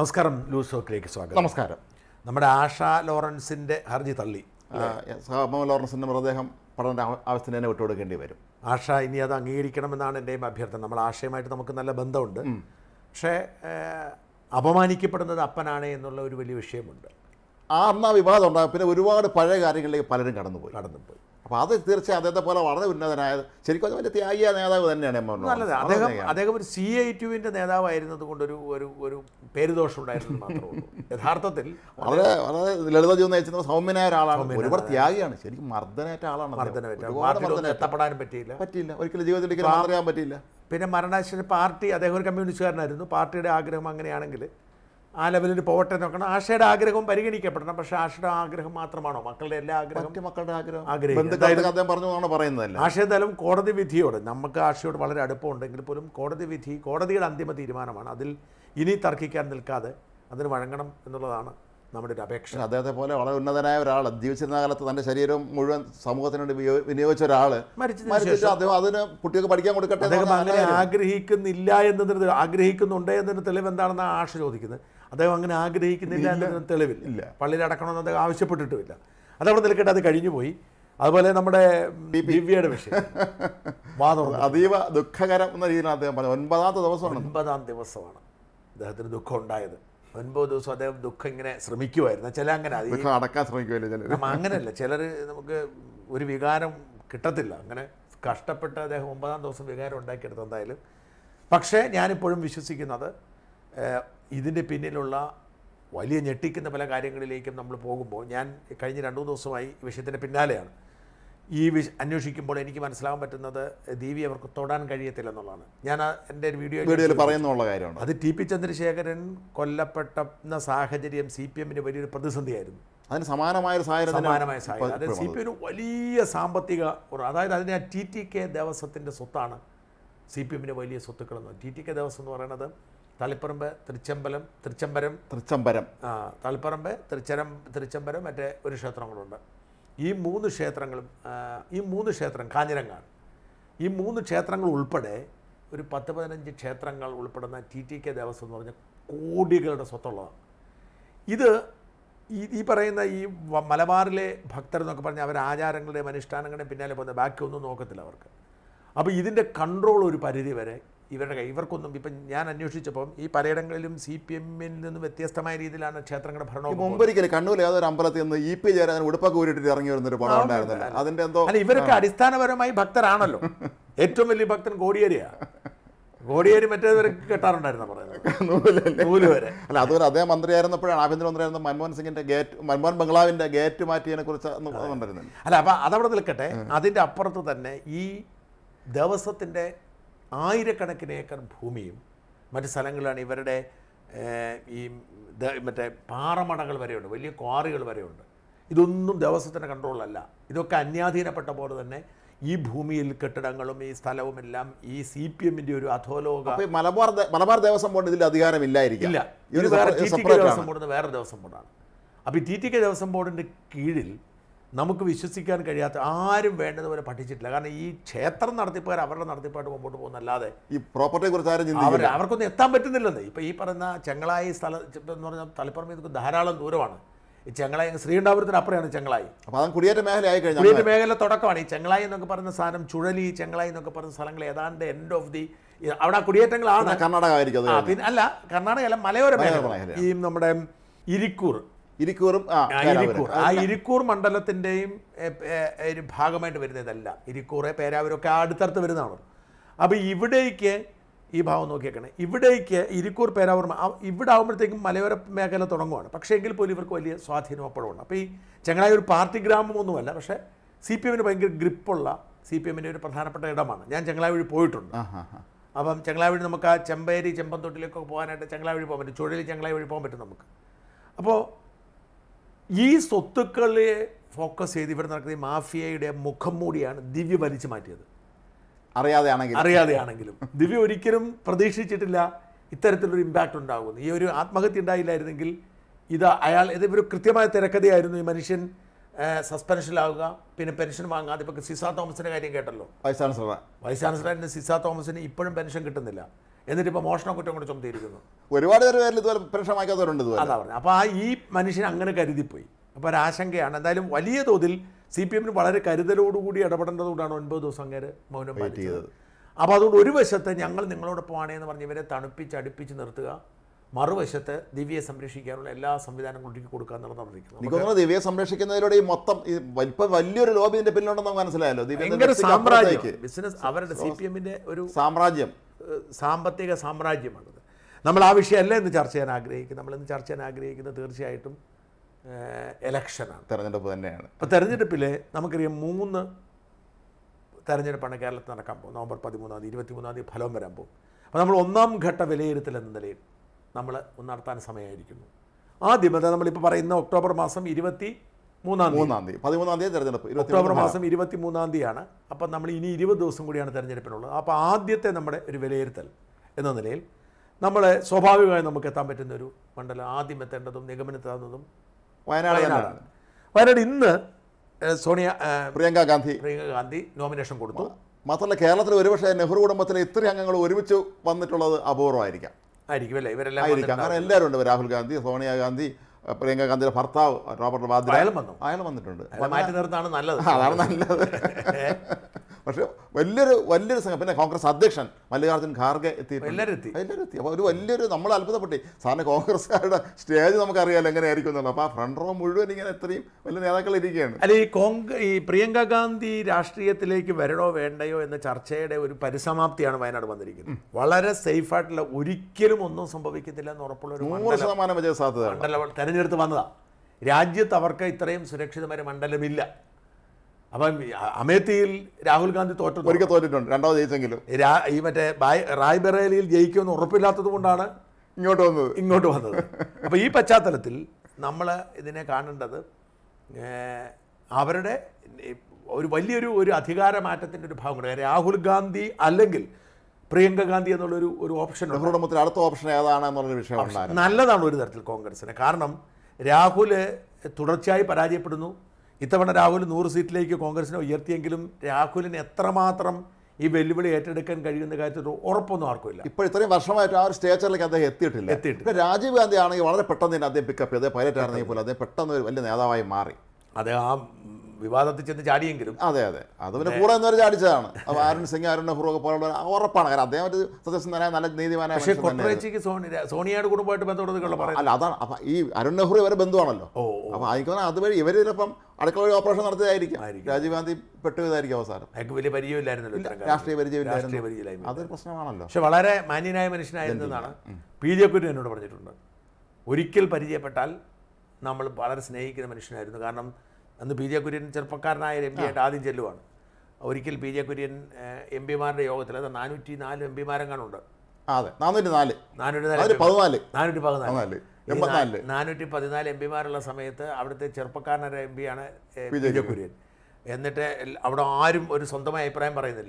നമസ്കാരം ലൂസ് ടോക്കിലേക്ക് സ്വാഗതം നമസ്കാരം നമ്മുടെ ആഷ ലോറൻസിന്റെ ഹർജി തള്ളി സഹമ ലോറൻസിന്റെ മൃതദേഹം പഠന ആവ- ആവശ്യത്തിന് തന്നെ വിട്ടുകൊടുക്കേണ്ടി വരും ആഷ ഇനി അത് അംഗീകരിക്കണമെന്നാണ് എൻ്റെയും അഭ്യർത്ഥന നമ്മൾ ആശയമായിട്ട് നമുക്ക് നല്ല ബന്ധമുണ്ട് പക്ഷേ ഏഹ്, അപമാനിക്കപ്പെടുന്നത് അപ്പനാണ് എന്നുള്ള ഒരു വലിയ വിഷയമുണ്ട് ആ അന്ന് ആ വിവാദം ഉണ്ടാകും പിന്നെ ഒരുപാട് പഴയ കാര്യങ്ങളിലേക്ക് പലരും കടന്നുപോയി കടന്നുപോയി അപ്പോൾ അത് തീർച്ചയായും അദ്ദേഹത്തെ പോലെ വളരെ ഉന്നതനായ ശരിക്കും അത് വലിയ ത്യാഗിയ നേതാവ് തന്നെയാണ് എം എം ലോറൻസ്. നല്ലത് വളരെ അദ്ദേഹം ത്യാഗിയാണ്. അദ്ദേഹം ഒരു സി ഐ ടുവിൻ്റെ നേതാവായിരുന്നത് കൊണ്ടൊരു ഒരു ഒരു പേരുദോഷം ഉണ്ടായിരുന്നത് മാത്രമേ ഉള്ളൂ യഥാർത്ഥത്തിൽ വളരെ വളരെ ലളിത ജീവിതം നയിച്ചിരുന്ന സൗമ്യനായ ഒരാളാണ് ഒരുപാട് ത്യാഗിയാണ് ശരിക്കും മർദ്ദനേറ്റ ആളാണ് അദ്ദേഹം. മർദ്ദനമേറ്റ ഒരുപാട് പാർട്ടിയിലൊന്നും മർദ്ദനേറ്റ എത്തപ്പെടാനും പറ്റിയില്ല പറ്റിയില്ല ഒരിക്കലും ജീവിതത്തിൽ ഒരിക്കലും മന്ത്രിയാൻ പറ്റിയില്ല പിന്നെ മരണാശന പാർട്ടി അദ്ദേഹം ഒരു കമ്മ്യൂണിസ്റ്റുകാരനായിരുന്നു പാർട്ടിയുടെ ആഗ്രഹം അങ്ങനെയാണെങ്കിൽ ആ ലെവലിൽ പോകട്ടെ നോക്കണം ആശയുടെ ആഗ്രഹവും പരിഗണിക്കപ്പെടണം പക്ഷേ ആശയുടെ ആഗ്രഹം മാത്രമാണോ മക്കളുടെ എല്ലാ ആഗ്രഹം മറ്റു മക്കളുടെ ആഗ്രഹം ആഗ്രഹിക്കും. ബന്ധുക്കളുടെ അദ്ദേഹം പറഞ്ഞു എന്നാണ് പറയുന്നതല്ല ആശയ എന്തായാലും കോടതി വിധിയോട് നമുക്ക് ആശയോട് വളരെ അടുപ്പമുണ്ടെങ്കിൽ പോലും കോടതി വിധി കോടതിയുടെ അന്തിമ തീരുമാനമാണ് അതിൽ ഇനി തർക്കിക്കാൻ നിൽക്കാതെ അതിന് വഴങ്ങണം എന്നുള്ളതാണ് നമ്മുടെ ഒരു അപേക്ഷ പക്ഷേ അദ്ദേഹത്തെ പോലെ വളരെ ഉന്നതനായ ഒരാൾ ജീവിച്ചിരുന്ന കാലത്ത് തന്റെ ശരീരം മുഴുവൻ സമൂഹത്തിന് വേണ്ടി വിനിയോ- വിനിയോഗിച്ച ഒരാൾ മരിച്ചതിന് മരിച്ചിട്ട് അദ്ദേഹം അതിന് കുട്ടികൾക്ക് പഠിക്കാൻ കൊടുക്കട്ടെ എന്ന് അദ്ദേഹം പറഞ്ഞ അങ്ങനെ നല്ല കാര്യം. ആഗ്രഹിക്കുന്നില്ല എന്നതിന് ആഗ്രഹിക്കുന്നുണ്ട് എന്നതിന് തെളിവ് എന്താണെന്ന് ആശ ചോദിക്കുന്നത് അദ്ദേഹം അങ്ങനെ ആഗ്രഹിക്കുന്നില്ല എന്നതിന് തെളിവില്ല ഇല്ല. പള്ളിയിൽ അടക്കണമെന്ന് അദ്ദേഹം ആവശ്യപ്പെട്ടിട്ടുമില്ല അതവിടെ നിൽക്കട്ടെ അത് കഴിഞ്ഞു പോയി അതുപോലെ നമ്മുടെ ദിവ്യയുടെ വിഷയം വാദം അതീവ ദുഃഖകരം എന്ന രീതിയിലാണ് അദ്ദേഹം പറഞ്ഞത് ഒൻപതാമത്തെ ദിവസമാണ് ഒൻപതാം ദിവസമാണ് അദ്ദേഹത്തിന് ദുഃഖം ഉണ്ടായത് ഒൻപത് ദിവസം അദ്ദേഹം ദുഃഖം ഇങ്ങനെ ശ്രമിക്കുമായിരുന്നു ചില അങ്ങനെ അത് ഈ ദുഃഖം അടക്കാൻ ശ്രമിക്കുമല്ലോ ചിലർ നമ്മ അങ്ങനെയല്ല ചിലർ നമുക്ക് ഒരു വികാരം കിട്ടത്തില്ല അങ്ങനെ കഷ്ടപ്പെട്ട് അദ്ദേഹം ഒമ്പതാം ദിവസം വികാരം ഉണ്ടാക്കിയെടുത്ത് എന്തായാലും പക്ഷേ ഞാനിപ്പോഴും വിശ്വസിക്കുന്നത് ഏഹ്, ഇതിൻ്റെ പിന്നിലുള്ള വലിയ ഞെട്ടിക്കുന്ന പല കാര്യങ്ങളിലേക്കും നമ്മൾ പോകുമ്പോൾ ഞാൻ കഴിഞ്ഞ രണ്ടു മൂന്ന് ദിവസമായി ഈ വിഷയത്തിൻ്റെ പിന്നാലെയാണ് ഈ വിഷ അന്വേഷിക്കുമ്പോൾ എനിക്ക് മനസ്സിലാകാൻ പറ്റുന്നത് ദീവി അവർക്ക് തൊടാൻ കഴിയത്തില്ലെന്നുള്ളതാണ് ഞാൻ ആ എൻ്റെ ഒരു വീഡിയോ വീഡിയോയിൽ പറയുന്നുള്ള കാര്യമാണ് അത് ടി പി ചന്ദ്രശേഖരൻ കൊല്ലപ്പെട്ട സാഹചര്യം സി പി എമ്മിന് വലിയൊരു പ്രതിസന്ധിയായിരുന്നു അതിന് സമാനമായ ഒരു സാഹചര്യം തന്നെ സമാനമായ സാഹചര്യം ഇപ്പോ- അതായത് സി പി എമ്മിന് വലിയ സാമ്പത്തിക ഉറ- അതായത് അതിനെ ടി ടി കെ ദേവസ്വത്തിൻ്റെ സ്വത്താണ് സി പി എമ്മിന് വലിയ സ്വത്തുക്കളെന്ന് ടി ടി കെ ദേവസ്വം എന്ന് പറയുന്നത് തളിപ്പറമ്പ് തൃച്ചമ്പലം തൃച്ചംബരം തൃച്ചംബരം ആ, തളിപ്പറമ്പ് തൃച്ചരം തൃച്ചംബരം മറ്റേ ഒരു ക്ഷേത്രങ്ങളുണ്ട് ഈ മൂന്ന് ക്ഷേത്രങ്ങളും ആ, ഈ മൂന്ന് ക്ഷേത്രം കാഞ്ഞിരങ്ങാണ് ഈ മൂന്ന് ക്ഷേത്രങ്ങൾ ഉൾപ്പെടെ ഒരു പത്ത് പതിനഞ്ച് ക്ഷേത്രങ്ങൾ ഉൾപ്പെടുന്ന ടി ടി കെ ദേവസ്വം എന്ന് പറഞ്ഞ കോടികളുടെ സ്വത്തുള്ളതാണ് ഇത് ഈ ഈ പറയുന്ന ഈ വ- മലബാറിലെ ഭക്തർ എന്നൊക്കെ പറഞ്ഞാൽ അവർ ആചാരങ്ങളുടെയും അനുഷ്ഠാനങ്ങളുടെയും പിന്നാലെ പോകുന്ന ബാക്കി ഒന്നും നോക്കത്തില്ല അവർക്ക് അപ്പോൾ ഇതിൻ്റെ കൺട്രോൾ ഒരു പരിധി വരെ ഇവരുടെ കൈ ഇവർക്കൊന്നും ഇപ്പം ഞാൻ അന്വേഷിച്ചപ്പം ഈ പലയിടങ്ങളിലും സി പി എമ്മിൽ നിന്നും വ്യത്യസ്തമായ രീതിയിലാണ് ക്ഷേത്രങ്ങളുടെ ഈ ഭരണവും മുമ്പൊരിക്കൽ കണ്ണൂർ ഏതൊരു അമ്പലത്തിൽ നിന്ന് ഇ പി ജയരാജൻ ഉടുപ്പൊക്കെ ഊരിട്ടിട്ട് ഇറങ്ങി വരുന്നൊരു പടം ഉണ്ടായിരുന്നല്ലോ അതിന്റെ എന്തോ അല്ല ഇവരൊക്കെ അടിസ്ഥാനപരമായി ഭക്തരാണല്ലോ ഏറ്റവും വലിയ ഭക്തൻ കോടിയേരിയാ കോടിയേരി മറ്റേവരൊക്കെ കെട്ടാറുണ്ടായിരുന്ന പറയുന്നത് നൂലല്ലേ നൂല് വരെ അല്ല അതുപോലെ അദ്ദേഹം മന്ത്രിയായിരുന്നപ്പോഴാണ് ആഭ്യന്തരമന്ത്രിയായിരുന്ന മൻമോഹൻ സിംഗിന്റെ ഗേറ്റ് മൻമോഹൻ ബംഗ്ലാവിന്റെ ഗേറ്റ് മാറ്റിയതിനെ കുറിച്ച് ഉണ്ടായിരുന്നില്ല അല്ല അപ്പം അതവിടെ നിൽക്കട്ടെ അതിൻ്റെ അപ്പുറത്ത് തന്നെ ഈ ദേവസ്വത്തിൻ്റെ ആയിരക്കണക്കിന് ഏക്കർ ഭൂമിയും മറ്റ് സ്ഥലങ്ങളിലാണ് ഇവരുടെ ഏഹ്, ഈ ദ- മറ്റേ പാറമടകൾ വരെയുണ്ട് വലിയ ക്വാറികൾ വരെയുണ്ട് ഇതൊന്നും ദേവസ്വത്തിൻ്റെ കൺട്രോളിലല്ല ഇതൊക്കെ അന്യാധീനപ്പെട്ട പോലെ തന്നെ ഈ ഭൂമിയിൽ കെട്ടിടങ്ങളും ഈ സ്ഥലവും എല്ലാം ഈ സി പി എമ്മിൻ്റെ ഒരു അധോലോക അപ്പൊ ഈ മലബാർ ദേ- മലബാർ ദേവസ്വം ബോർഡ് ഇതിൽ അധികാരമില്ലായിരിക്കും ഇല്ല ഇവര് ഇത് വേറെ separate- T T K separate Devaswom ആണ്. ബോർഡ് വേറെ ദേവസ്വം ബോർഡാണ് അപ്പോൾ ഈ ടി ടി കെ ദേവസ്വം ബോർഡിൻ്റെ കീഴിൽ നമുക്ക് വിശ്വസിക്കാൻ കഴിയാത്ത ആരും വേണ്ടതുപോലെ പഠിച്ചിട്ടില്ല കാരണം ഈ ക്ഷേത്രം നടത്തിപ്പുകാർ അവരുടെ നടത്തിപ്പായിട്ട് മുമ്പോട്ട് പോകുന്നല്ലാതെ ഈ പ്രോപ്പർട്ടിയെ കുറിച്ച് ആരും അവർ ചിന്തിക്കില്ല അവർക്കൊന്നും എത്താൻ പറ്റുന്നില്ലെന്ന് ഇപ്പോൾ ഈ പറയുന്ന ചെങ്ങളായി സ്ഥലം എന്ന് പറഞ്ഞാൽ തലപ്പുറം ഇതൊക്കെ ധാരാളം ദൂരമാണ് ഈ ചെങ്ങളായി ശ്രീകണ്ഠാപുരത്തിന് അപ്പുറമാണ് ചെങ്ങളായി അപ്പൊ അത് കുടിയേറ്റ മേഖല ആയി കഴിഞ്ഞാൽ കുടിയേറ്റ മേഖല തുടക്കമാണ് ഈ ചെങ്ങളായി എന്നൊക്കെ പറയുന്ന സാധനം ചുഴലി ചെങ്ങളായി എന്നൊക്കെ പറയുന്ന സ്ഥലങ്ങൾ ഏതാണ്ട് എൻഡ് ഓഫ് ദി അവിടെ ആ കുടിയേറ്റങ്ങളാണ് കർണാടക ആയിരിക്കും ആ അത് പിന്നെ അല്ല കർണാടക അല്ല മലയോര മേഖല മേഖല. ഈ നമ്മുടെ ഇരിക്കൂർ ഇരിക്കൂറും ആ ആ കേരളപുരം. ഇരിക്കൂർ ആ ഇരിക്കൂർ മണ്ഡലത്തിൻ്റെയും ഒരു ഭാഗമായിട്ട് വരുന്നതല്ല ഇരിക്കൂറ് പേരാവൂരൊക്കെ അടുത്തടുത്ത് വരുന്നതാണ് അപ്പോൾ ഇവിടേക്ക് ഈ ഭാഗം നോക്കിയേക്കണേ ഇവിടേക്ക് ഇരിക്കൂർ പേരാവൂർ മ- ആ- ഇവിടെ ആകുമ്പോഴത്തേക്കും മലയോര മേഖല തുടങ്ങുവാണ് പക്ഷേ എങ്കിൽ പോലും ഇവർക്ക് വലിയ സ്വാധീനം അപ്പോഴുണ്ട് അപ്പോൾ ഈ ചെങ്ങനായി ഒരു പാർട്ടി ഗ്രാമമൊന്നുമല്ല പക്ഷേ സി പി എമ്മിന് ഭയങ്കര ഗ്രിപ്പുള്ള സി പി എമ്മിൻ്റെ ഒരു പ്രധാനപ്പെട്ട ഇടമാണ് ഞാൻ ചെങ്ങളായി വഴി പോയിട്ടുണ്ട് ആ, ആ, ആ. അപ്പം ചെങ്ങളായി വഴി നമുക്ക് ആ ചെമ്പേരി ചെമ്പന്തൊട്ടിലേക്കൊക്കെ പോകാനായിട്ട് ചെങ്ങളായി വഴി പോകാൻ പറ്റും ചുഴലി ചെങ്ങളായി വഴി പോകാൻ പറ്റും നമുക്ക് അപ്പോൾ ഈ സ്വത്തുക്കളെ ഫോക്കസ് ചെയ്ത് ഇവിടെ നടക്കുന്ന ഈ മാഫിയയുടെ മുഖം മൂടിയാണ് ദിവ്യ വലിച്ചു മാറ്റിയത് അറിയാതെ ആണെങ്കിൽ അറിയാതെയാണെങ്കിലും ദിവ്യ ഒരിക്കലും പ്രതീക്ഷിച്ചിട്ടില്ല ഇത്തരത്തിലൊരു ഇമ്പാക്റ്റ് ഉണ്ടാകുന്നു ഈ ഒരു ആത്മഹത്യ ഉണ്ടായില്ലായിരുന്നെങ്കിൽ ഇത് അയാൾ ഇത് ഒരു കൃത്യമായ തിരക്കഥയായിരുന്നു ഈ മനുഷ്യൻ സസ്പെൻഷനിലാവുക പിന്നെ പെൻഷൻ വാങ്ങാതെ ഇപ്പോൾ സിസ തോമസിൻ്റെ കാര്യം കേട്ടല്ലോ വൈസ് ചാൻസലർ വൈസ് ചാൻസലറിൻ്റെ സിസ തോമസിന് ഇപ്പോഴും പെൻഷൻ കിട്ടുന്നില്ല എന്നിട്ട് ഇപ്പോൾ മോഷണ കുറ്റം കൂടെ ചുമത്തിയിരിക്കുന്നു ഒരുപാട് പേര് പേരിൽ ഇതുപോലെ പെൻഷൻ വാങ്ങിക്കാത്തവരുണ്ട് ഇതുപോലെ അതാ പറഞ്ഞത് അപ്പോൾ ആ ഈ മനുഷ്യൻ അങ്ങനെ കരുതിപ്പോയി അപ്പോൾ ഒരു ആശങ്കയാണ് എന്തായാലും വലിയ തോതിൽ സി പി എമ്മിന് വളരെ കരുതലോടുകൂടി ഇടപെടേണ്ടതുകൊണ്ടാണ് ഒൻപത് ദിവസം അങ്ങേര് മൗനം പാലിച്ചത് ചെയ്തത്. അപ്പോൾ അതുകൊണ്ട് ഒരു വശത്ത് ഞങ്ങൾ നിങ്ങളോടൊപ്പമാണേ എന്ന് പറഞ്ഞ് ഇവരെ തണുപ്പിച്ച് അടുപ്പിച്ച് നിർത്തുക മറുവശത്ത് ദിവ്യയെ സംരക്ഷിക്കാനുള്ള എല്ലാ സംവിധാനങ്ങളും ഒരുക്കി കൊടുക്കുക എന്നുള്ളതാണ് നടന്നിരിക്കുന്നത് എനിക്ക് തോന്നുന്നു ദിവ്യയെ സംരക്ഷിക്കുന്നതിലൂടെ ഈ മൊത്തം ഈ ഇപ്പം വലിയൊരു ലോബി ഇതിന്റെ പിന്നിലുണ്ടെന്ന് നമുക്ക് മനസ്സിലായല്ലോ ദിവ്യ ഭയങ്കര സാമ്രാജ്യം അപ്പുറത്തേക്ക് ബിസിനസ് അവരുടെ സി പി എമ്മിൻ്റെ ഒരു സാമ്രാജ്യം ഏഹ്, സാമ്പത്തിക സാമ്രാജ്യമാണത് നമ്മൾ ആ വിഷയമല്ല ഇന്ന് ചർച്ച ചെയ്യാൻ ആഗ്രഹിക്കുന്നത് നമ്മൾ ഇന്ന് ചർച്ച ചെയ്യാൻ ആഗ്രഹിക്കുന്നത് തീർച്ചയായിട്ടും ഏഹ്, ഇലക്ഷനാണ് തെരഞ്ഞെടുപ്പ് തന്നെയാണ് അപ്പോൾ തെരഞ്ഞെടുപ്പിൽ നമുക്കറിയാം മൂന്ന് തെരഞ്ഞെടുപ്പാണ് കേരളത്തിൽ നടക്കാൻ പോകുന്നത് നവംബർ പതിമൂന്നാം തീയതി ഇരുപത്തിമൂന്നാം തീയതി ഫലം വരാൻ പോകും അപ്പോൾ നമ്മൾ ഒന്നാം ഘട്ട വിലയിരുത്തൽ എന്ന നിലയിൽ നമ്മൾ നടത്താൻ സമയമായിരിക്കുന്നു ആദ്യം അതായത് നമ്മളിപ്പോൾ പറയുന്ന ഒക്ടോബർ മാസം ഇരുപത്തി മൂന്നാം തീയതി മൂന്നാം തീയതി പതിമൂന്നാം തീയതി തെരഞ്ഞെടുപ്പ് ഇരുപത്തി ഒക്ടോബർ മാസം ഇരുപത്തി മൂന്നാം തീയതിയാണ് അപ്പം നമ്മൾ ഇനി ഇരുപത് ദിവസം കൂടിയാണ് തെരഞ്ഞെടുപ്പിനുള്ളത് അപ്പോൾ ആദ്യത്തെ നമ്മുടെ ഒരു വിലയിരുത്തൽ എന്ന നിലയിൽ നമ്മൾ സ്വാഭാവികമായി നമുക്ക് എത്താൻ പറ്റുന്ന ഒരു മണ്ഡലം ആദ്യം എത്തേണ്ടതും നിഗമനത്താവുന്നതും വയനാട് വയനാടാണ് തന്നെയാണ് വയനാട് ഇന്ന് ഏഹ്, സോണിയ ഏഹ്, പ്രിയങ്ക ഗാന്ധി പ്രിയങ്ക ഗാന്ധി നോമിനേഷൻ കൊടുത്തു മാത്രമല്ല കേരളത്തിൽ ഒരുപക്ഷെ നെഹ്റു കുടുംബത്തിലെ ഇത്രയും അംഗങ്ങൾ ഒരുമിച്ച് വന്നിട്ടുള്ളത് അപൂർവമായിരിക്കാം ആയിരിക്കും അല്ലേ ഇവരെല്ലാം ആയിരിക്കാം വന്നിട്ടുണ്ടാവും. കാരണം എല്ലാവരും ഉണ്ട് രാഹുൽ ഗാന്ധി സോണിയാഗാന്ധി അഹ് പ്രിയങ്ക ഗാന്ധിയുടെ ഭർത്താവ് റോബർട്ട് വാദ്ര അയാളും വന്നു അയാൾ വന്നിട്ടുണ്ട് അയാളെ മാറ്റി നിർത്താണ് നല്ലത് ആ, അതാണ് നല്ലത് പക്ഷെ വലിയൊരു വലിയൊരു സംഘം പിന്നെ കോൺഗ്രസ് അധ്യക്ഷൻ മല്ലികാർജ്ജുൻ ഖാർഗെ എത്തിയിട്ടുണ്ട് എല്ലാവരും എത്തി എല്ലാവരും എത്തി അപ്പോൾ ഒരു വലിയൊരു നമ്മൾ അത്ഭുതപ്പെട്ടി സാറിന് കോൺഗ്രസ്സുകാരുടെ സ്റ്റേജ് നമുക്കറിയാലോ എങ്ങനെയായിരിക്കും എന്നുള്ളത് അപ്പോൾ ആ ഫ്രണ്ട് റോ മുഴുവൻ ഇങ്ങനെ ഇത്രയും വലിയ നേതാക്കൾ ഇരിക്കുകയാണ് അല്ല ഈ കോൺഗ്ര ഈ പ്രിയങ്ക ഗാന്ധി രാഷ്ട്രീയത്തിലേക്ക് വരണോ വേണ്ടയോ എന്ന ചർച്ചയുടെ ഒരു പരിസമാപ്തിയാണ് വയനാട് വന്നിരിക്കുന്നത് വളരെ സേഫ് ആയിട്ടുള്ള ഒരിക്കലും ഒന്നും സംഭവിക്കത്തില്ല എന്ന് ഉറപ്പുള്ള ഒരു നൂറ് മണ്ഡലം ശതമാനം വിജയ സാധ്യതയാണ് മണ്ഡലം തെരഞ്ഞെടുത്ത് വന്നതാ രാജ്യത്ത് അവർക്ക് ഇത്രയും സുരക്ഷിതമായ ഒരു മണ്ഡലമില്ല അപ്പം ഈ അമേത്തിയിൽ രാഹുൽ ഗാന്ധി തോറ്റു ഒരിക്കൽ തോറ്റിട്ടുണ്ട് രണ്ടാമത് ജയിച്ചെങ്കിലും രാ- ഈ മറ്റേ ബായ് റായ്ബറേലിയിൽ ജയിക്കുമെന്ന് ഉറപ്പില്ലാത്തത് കൊണ്ടാണ് ഇങ്ങോട്ട് വന്നത് ഇങ്ങോട്ട് വന്നത് അപ്പോൾ ഈ പശ്ചാത്തലത്തിൽ നമ്മൾ ഇതിനെ കാണേണ്ടത് ഏഹ്, അവരുടെ ഈ ഒരു വലിയൊരു ഒരു അധികാര മാറ്റത്തിൻ്റെ ഒരു ഭാഗം കൂടെ രാഹുൽ ഗാന്ധി അല്ലെങ്കിൽ പ്രിയങ്ക ഗാന്ധി എന്നുള്ളൊരു ഒരു ഓപ്ഷൻ നെഹ്റു കുടുംബത്തിൽ അടുത്ത ഓപ്ഷൻ ഏതാണ് എന്നുള്ളൊരു വിഷയം ഉണ്ടായിരുന്നു നല്ലതാണ് ഒരു തരത്തിൽ കോൺഗ്രസിന് കാരണം രാഹുൽ തുടർച്ചയായി പരാജയപ്പെടുന്നു ഇത്തവണ രാഹുൽ നൂറ് സീറ്റിലേക്ക് കോൺഗ്രസിനെ ഉയർത്തിയെങ്കിലും രാഹുലിന് എത്രമാത്രം ഈ വെല്ലുവിളി ഏറ്റെടുക്കാൻ കഴിയുന്ന കാര്യത്തിൽ ഒരു ഉറപ്പൊന്നും ആർക്കുമില്ല ഇപ്പോൾ ഇത്രയും വർഷമായിട്ട് ആ ഒരു സ്റ്റേച്ചറിലേക്ക് അദ്ദേഹം എത്തിയിട്ടില്ല എത്തിയിട്ടില്ല. ഇപ്പോൾ രാജീവ് ഗാന്ധി ആണെങ്കിൽ വളരെ പെട്ടെന്ന് തന്നെ അദ്ദേഹം പിക്കപ്പ് ചെയ്ത് പൈലറ്റ് ആയിരുന്നെങ്കിൽ പോലും അദ്ദേഹം പെട്ടെന്ന് ഒരു വലിയ നേതാവായി മാറി അത് ആ വിവാദത്തിൽ ചെന്ന് ചാടിയെങ്കിലും അതെ അതെ അത് പിന്നെ കൂടെ എന്നൊരു ചാടിച്ചതാണ് അപ്പോൾ അരുൺ സിംഗ് അരുൺ നെഹ്റു ഒക്കെ പോലുള്ള ഉറപ്പാണ് കാരണം അദ്ദേഹം ഒരു സത്യസന്ധനായ നല്ല നീതിമാനായ പക്ഷേ മനുഷ്യൻ തന്നെയായിരുന്നു. കൊട്ടറേച്ചിക്ക് സോണി സോണിയാട് കുടുംബമായിട്ട് ബന്ധപ്പെട്ടതൊക്കെയുള്ള പറയുന്നത് അല്ല അതാണ് അപ്പം ഈ അരുൺ നെഹ്റു ഇവരെ ബന്ധുവാണല്ലോ ഓ ഓ അപ്പോൾ എനിക്ക് തോന്നുന്നു അതുവഴി ഇവർ ചിലപ്പം അടുക്കള വഴി ഓപ്പറേഷൻ നടത്തിയതായിരിക്കും ആയിരിക്കും. രാജീവ് ഗാന്ധി പെട്ടുപോയതായിരിക്കും അവസാനം അയാൾക്ക് വലിയ പരിചയമില്ലായിരുന്നല്ലോ ഇത്തരം കാലത്ത്. രാഷ്ട്രീയ പരിചയമില്ലായിരുന്നു രാഷ്ട്രീയ പരിചയമില്ലായ്മ അതൊരു പ്രശ്നമാണല്ലോ പക്ഷെ വളരെ മാന്യനായ മനുഷ്യനായിരുന്നതാണ് പി ജെ കുര്യൻ എന്നോട് പറഞ്ഞിട്ടുണ്ട് ഒരിക്കൽ പരിചയപ്പെട്ടാൽ നമ്മൾ വളരെ സ്നേഹിക്കുന്ന മനുഷ്യനായിരുന്നു കാരണം അന്ന് പി ജെ കുര്യൻ ചെറുപ്പക്കാരനായ എം പി ആയിട്ട് ആദ്യം ചെല്ലുവാണ് ഒരിക്കൽ പി ജെ കുര്യൻ എം പിമാരുടെ യോഗത്തിൽ അത് നാനൂറ്റി നാല് എം പിമാരെങ്ങാനുണ്ട് ആ, അതെ നാനൂറ്റി നാല് നാനൂറ്റി അതിൽ നാല് പതിനാല് നാനൂറ്റി പതിനാല് പതിനാല് ഈ എൺപത്തിനാലില് നാ- നാനൂറ്റി പതിനാല് എം പിമാരുള്ള സമയത്ത് അവിടുത്തെ ചെറുപ്പക്കാരനായ എം പിയാണ് പി ജെ കുര്യൻ എന്നിട്ട് എൽ- അവിടെ ആരും ഒരു സ്വന്തമായ അഭിപ്രായം പറയുന്നില്ല